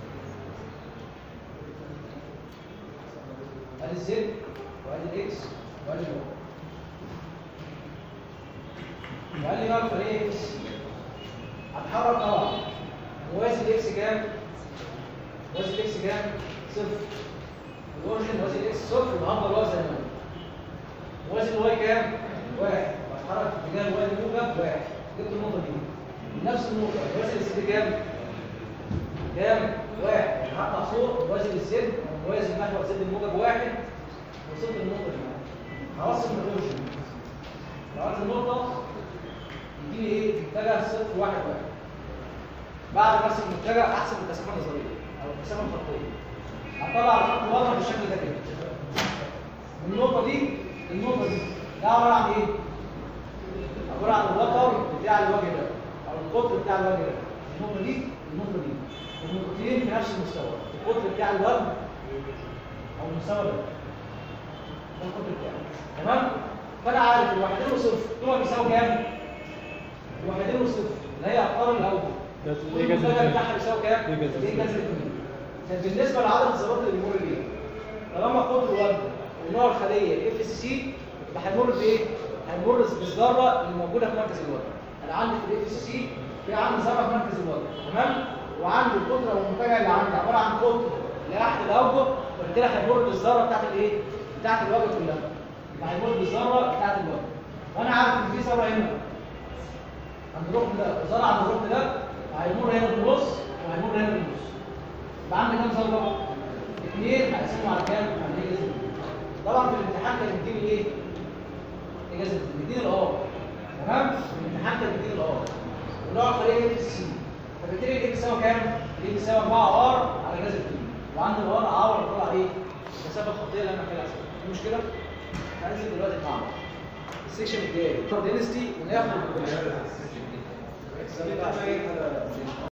ادي الزد وادي الاكس وادي الواي وقال لي بقى الفريق اكس هتحرك طبعا موازي الاكس كام؟ موازي الاكس كام؟ صفر الاورجن موازي الاكس صفر يبقى هفضل واقف زي ما انا موازي الواي كام؟ واحد وهتحرك في اتجاه الواي الموجب واحد جبت النقطه دي نفس النقطه موازي للزد كام؟ كام؟ واحد هطلع فوق موازي للزد موازي محور زد الموجب واحد وصلت النقطه دي هوصل الاورجن لو عملت النقطه يديني ايه؟ اتجاه صفر واحد واحد بعد ما ارسم المتجه احسب المسافه النظريه او المسافه الخطيه هطلع الخط الواضح بالشكل ده كده من النقطه دي للنقطه دي ده عباره عن ايه؟ عباره عن الوتر بتاع الوجه ده او القطر بتاع الوجه ده النقطه دي النقطه دي النقطتين في نفس المستوى القطر بتاع الوجه او المستوى ده ده القطر بتاعه تمام؟ فانا عارف الوحدين وصفر دول بيساوي كام؟ الوحدين وصفر اللي هي اقطار الاول جذر كل ايه جذر المنتجع اتنين؟ بتاعها بيساوي كام؟ ايه جذر ايه اتنين؟ جذر اتنين كان بالنسبه لعدد الذرات اللي بيمر بيها طالما قطر وزن ونوع الخليه اف اس سي يبقى هيمر بايه؟ هيمر بالذره اللي موجوده في مركز الوزن انا عندي في الاف اس سي في عندي ذره في مركز الوزن تمام؟ وعندي القطره والمنتجع اللي عندي عباره عن قطر لاحد الاوجه وبالتالي هيمر بالذره بتاعت الايه؟ بتاعت الوجه كلها يبقى هيمر بالذره بتاعت الوجه وانا عارف ان في ذره هنا عند الركن ده وزرع عند الركن ده هيمر هنا بالنص وهيمر هنا بالنص يبقى عندي كام ذره؟ اثنين هقسمهم على كام؟ على ايه جذر طبعا في الامتحان كان بيديني ايه؟ ايه جذر بيديني الار تمام؟ في الامتحان كان بيديني الار ونوع الخليه اف سي فبالتالي الاكس يساوي كام؟ الاكس يساوي 4 ار على جذر 2 وعند الار اعور طلع ايه؟ المسافه الخطيه اللي انا محتاجها في مشكله؟ هننزل دلوقتي المعمل السكشن الجاي دينستي وناخد